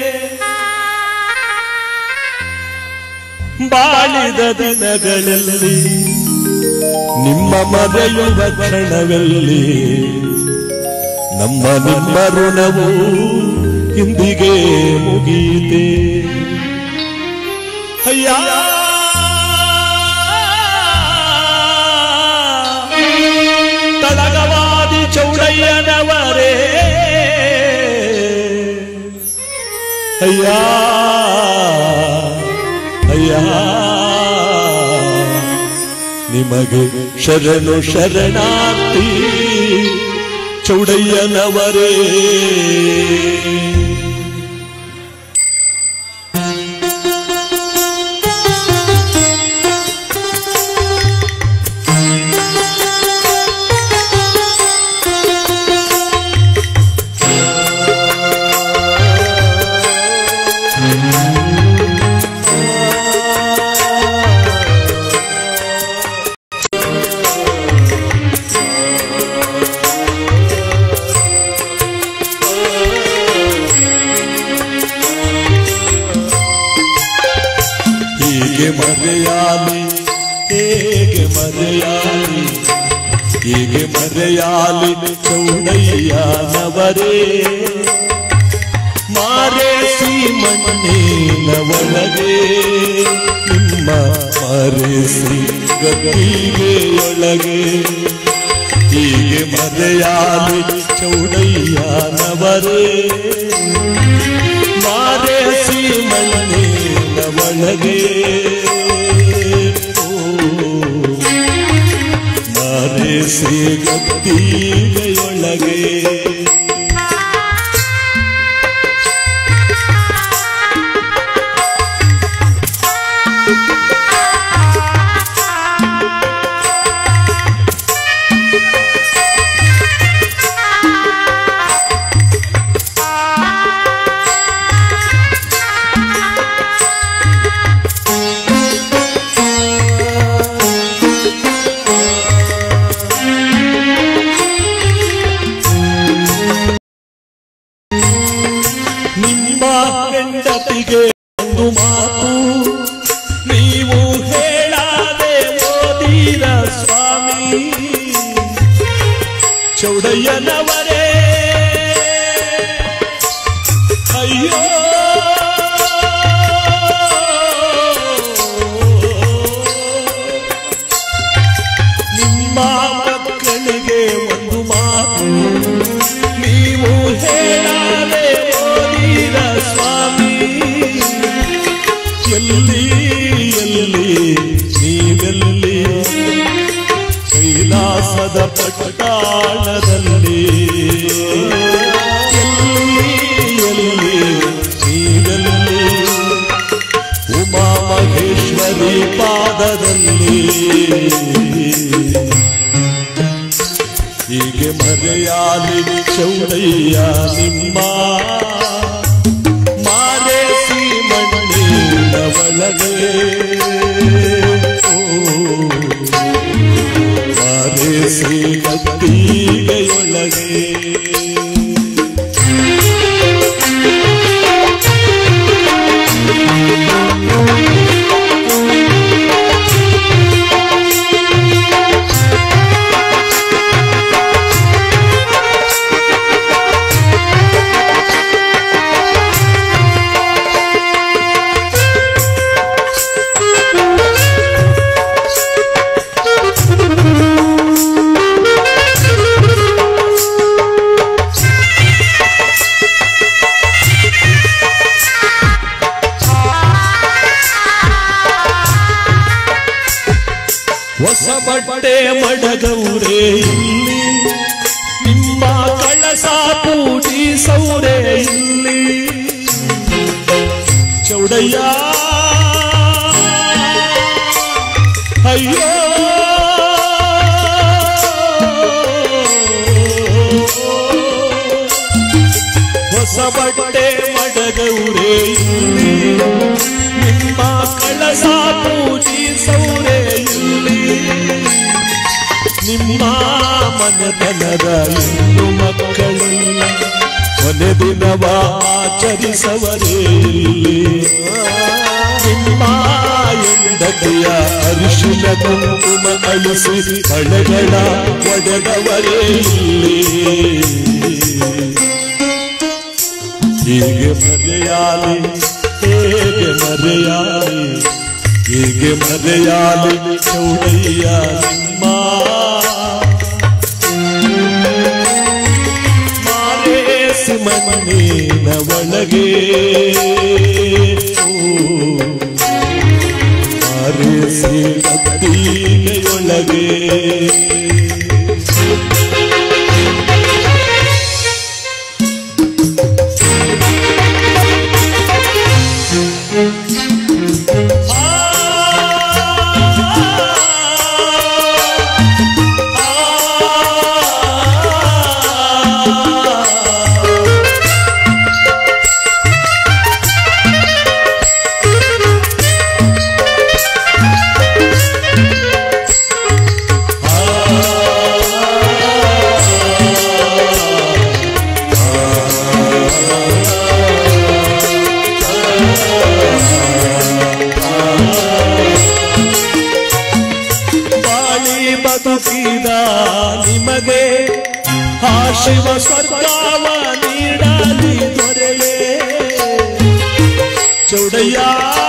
ಬಾಳಿದ ದಿನಗಳಲ್ಲಿ ನಿಮ್ಮ ಮರೆಯುವ ಕ್ಷಣವೆಲ್ಲಿ ನಮ್ಮ ನಿಮ್ಮ ಋಣವು ಇಂದಿಗೆ ಮುಗೀತೆ ಅಯ್ಯ ತಡಗವಾದಿ ಚೌಡಯ್ಯನವರೇ ಅಯ್ಯ ಅಯ್ಯ ನಿಮಗೆ ಶರಣು ಶರಣಾರ್ಥಿ ಚೌಡಯ್ಯನವರೇ ಹೀಗೆ ಮರೆಯಾಲಿ ಹೇಗೆ ಮರೆಯಾಲಿ ಹೀಗೆ ಮರೆಯಾಲಿ ಚೌಡಯ್ಯನವರೇ ಮಾರೇಸಿ ಮಣ್ಣಿನ ಒಳಗೆ ನಿಮ್ಮ ಮರೆಸಿ ಗದ್ದಿಗೆಯೊಳಗೆ ಹೀಗೆ ಮರೆಯಾಲಿ ಚೌಡಯ್ಯನವರೇ ಮಾರೇಸಿ ಮಣ್ಣಿನ ಒಳಗೆ ಓ, ಮಾರೇಸಿ ಗದ್ದಿಗೆಯೊಳಗೆ ನಿಮ್ಮ ಹೆಂಡತಿಗೆ ಒಂದು ಮಾತು ನೀವು ಹೇಳಾದೆ ಓದೀರ ಸ್ವಾಮಿ ಚೌಡಯ್ಯನವರೇ ಅಯ್ಯೋ ನಿಮ್ಮ ಮಕ್ಕಳಿಗೆ ಒಂದು ಮಾತು ನೀವು ಹೇಳ ಇಲ್ಲಿ ಹೀಗೆ ಮರೆಯಾಲಿ ಚೌಡಯ್ಯ ನಿಮ್ಮ ಮಾರೇಸಿ ಮಣ್ಣಿನ ಒಳಗೆ ಓ, ಮಾರೇಸಿ ಕತ್ತಿಗೆಯೊಳಗೆ ಹೊಸ ಬಟ್ಟೆ ಮಡಗೌರೆ ಇಲ್ಲಿ ನಿಮ್ಮ ಕಳಸ ಪೂಜಿ ಸೌರೆ ಇಲ್ಲಿ ಚೌಡಯ್ಯ ಅಯ್ಯೋ ಹೊಸ ಬಟ್ಟೆ ಮಡಗೌರೆ ಇಲ್ಲಿ ನಿಮ್ಮ ಕಳಸ ಪೂಜಿ ಸೌರೆ ಇಲ್ಲಿ ನಿಮ್ಮ ಮನತನದ ಇನ್ನು ಮಕ್ಕಳು ಕೊನೆ ದಿನವ ಆಚರಿಸವರೇ ಇಲ್ಲಿ ನಿಮ್ಮ ಎಂದತೆಯ ಅರಿಶಿನ ಕುಂಕುಮ ಅಳಿಸಿ ಬಳೆಗಳ ಒಡೆದವರೇ ಇಲ್ಲಿ ಹೀಗೆ ಮರೆಯಾಲಿ ಹೇಗೆ ಮರೆಯಾಲಿ ಹೀಗೆ ಮರೆಯಾಲಿ ಚೌಡಯ್ಯ ನಿಮ್ಮ ಮಾರೇಸಿ ಮಣ್ಣಿನ ಒಳಗೆ ಓ, ಮಾರೇಸಿ ಕತ್ತಿಗೆಯೊಳಗೆ ಬಾಳಿ ಬದುಕಿದ ನಿಮಗೆ ಆ ಶಿವ ಸ್ವರ್ಗವ ನೀಡಲಿ ದೊರೆಯೇ ಚೌಡಯ್ಯ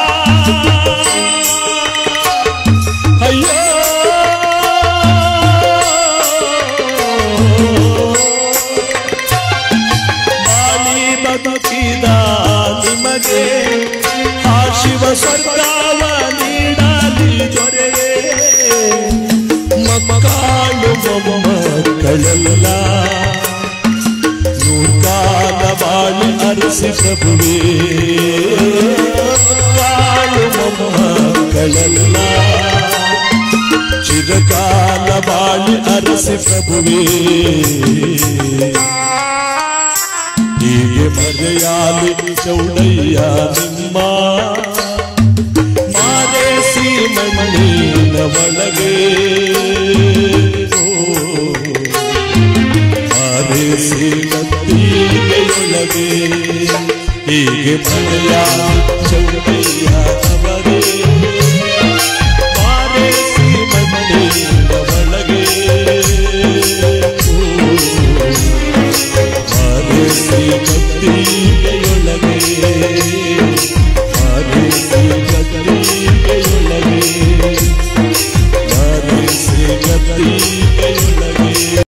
ಅಯ್ಯೋ ಬಾಳಿ ಬದುಕಿದ ನಿಮಗೆ ಆ ಶಿವ ಸ್ವರ್ಗವ ನೀಡಲಿ ದೊರೆಯೇ ಮಕ್ಕಳು ಮಕ್ಕಳೆಲ್ಲ ನೂರ್ಕಾಲ ಬಾಳಿ ಅರಸಿ ಪ್ರಭುವೇ ಮಕ್ಕಳು ಮಕ್ಕಳೆಲ್ಲ ಚಿರಕಾಲ ಬಾಳಿ ಅರಸಿ ಪ್ರಭುವೇ ಹೀಗೆ ಮರೆಯಾಲಿ ಚೌಡಯ್ಯ ನಿಮ್ಮ ಮಾರೇಸಿ ಮಣ್ಣಿನ ಒಳಗೆ ಓ, ಮಾರೇಸಿ ಕತ್ತಿಗೆಯೊಳಗೆ ಹೀಗೆ ಮರೆಯಾಲಿ ಚೌಡಯ್ಯ ಅವರೇ ಮಾರೇಸಿ ಮಣ್ಣಿನ ಒಳಗೆ ಓ, ಮಾರೇಸಿ ಕತ್ತಿಗೆಯೊಳಗೆ ಮಾರೇಸಿ ಕತ್ತಿಗೆಯೊಳಗೆ ಮಾರೇಸಿ ಕತ್ತಿಗೆಯೊಳಗೆ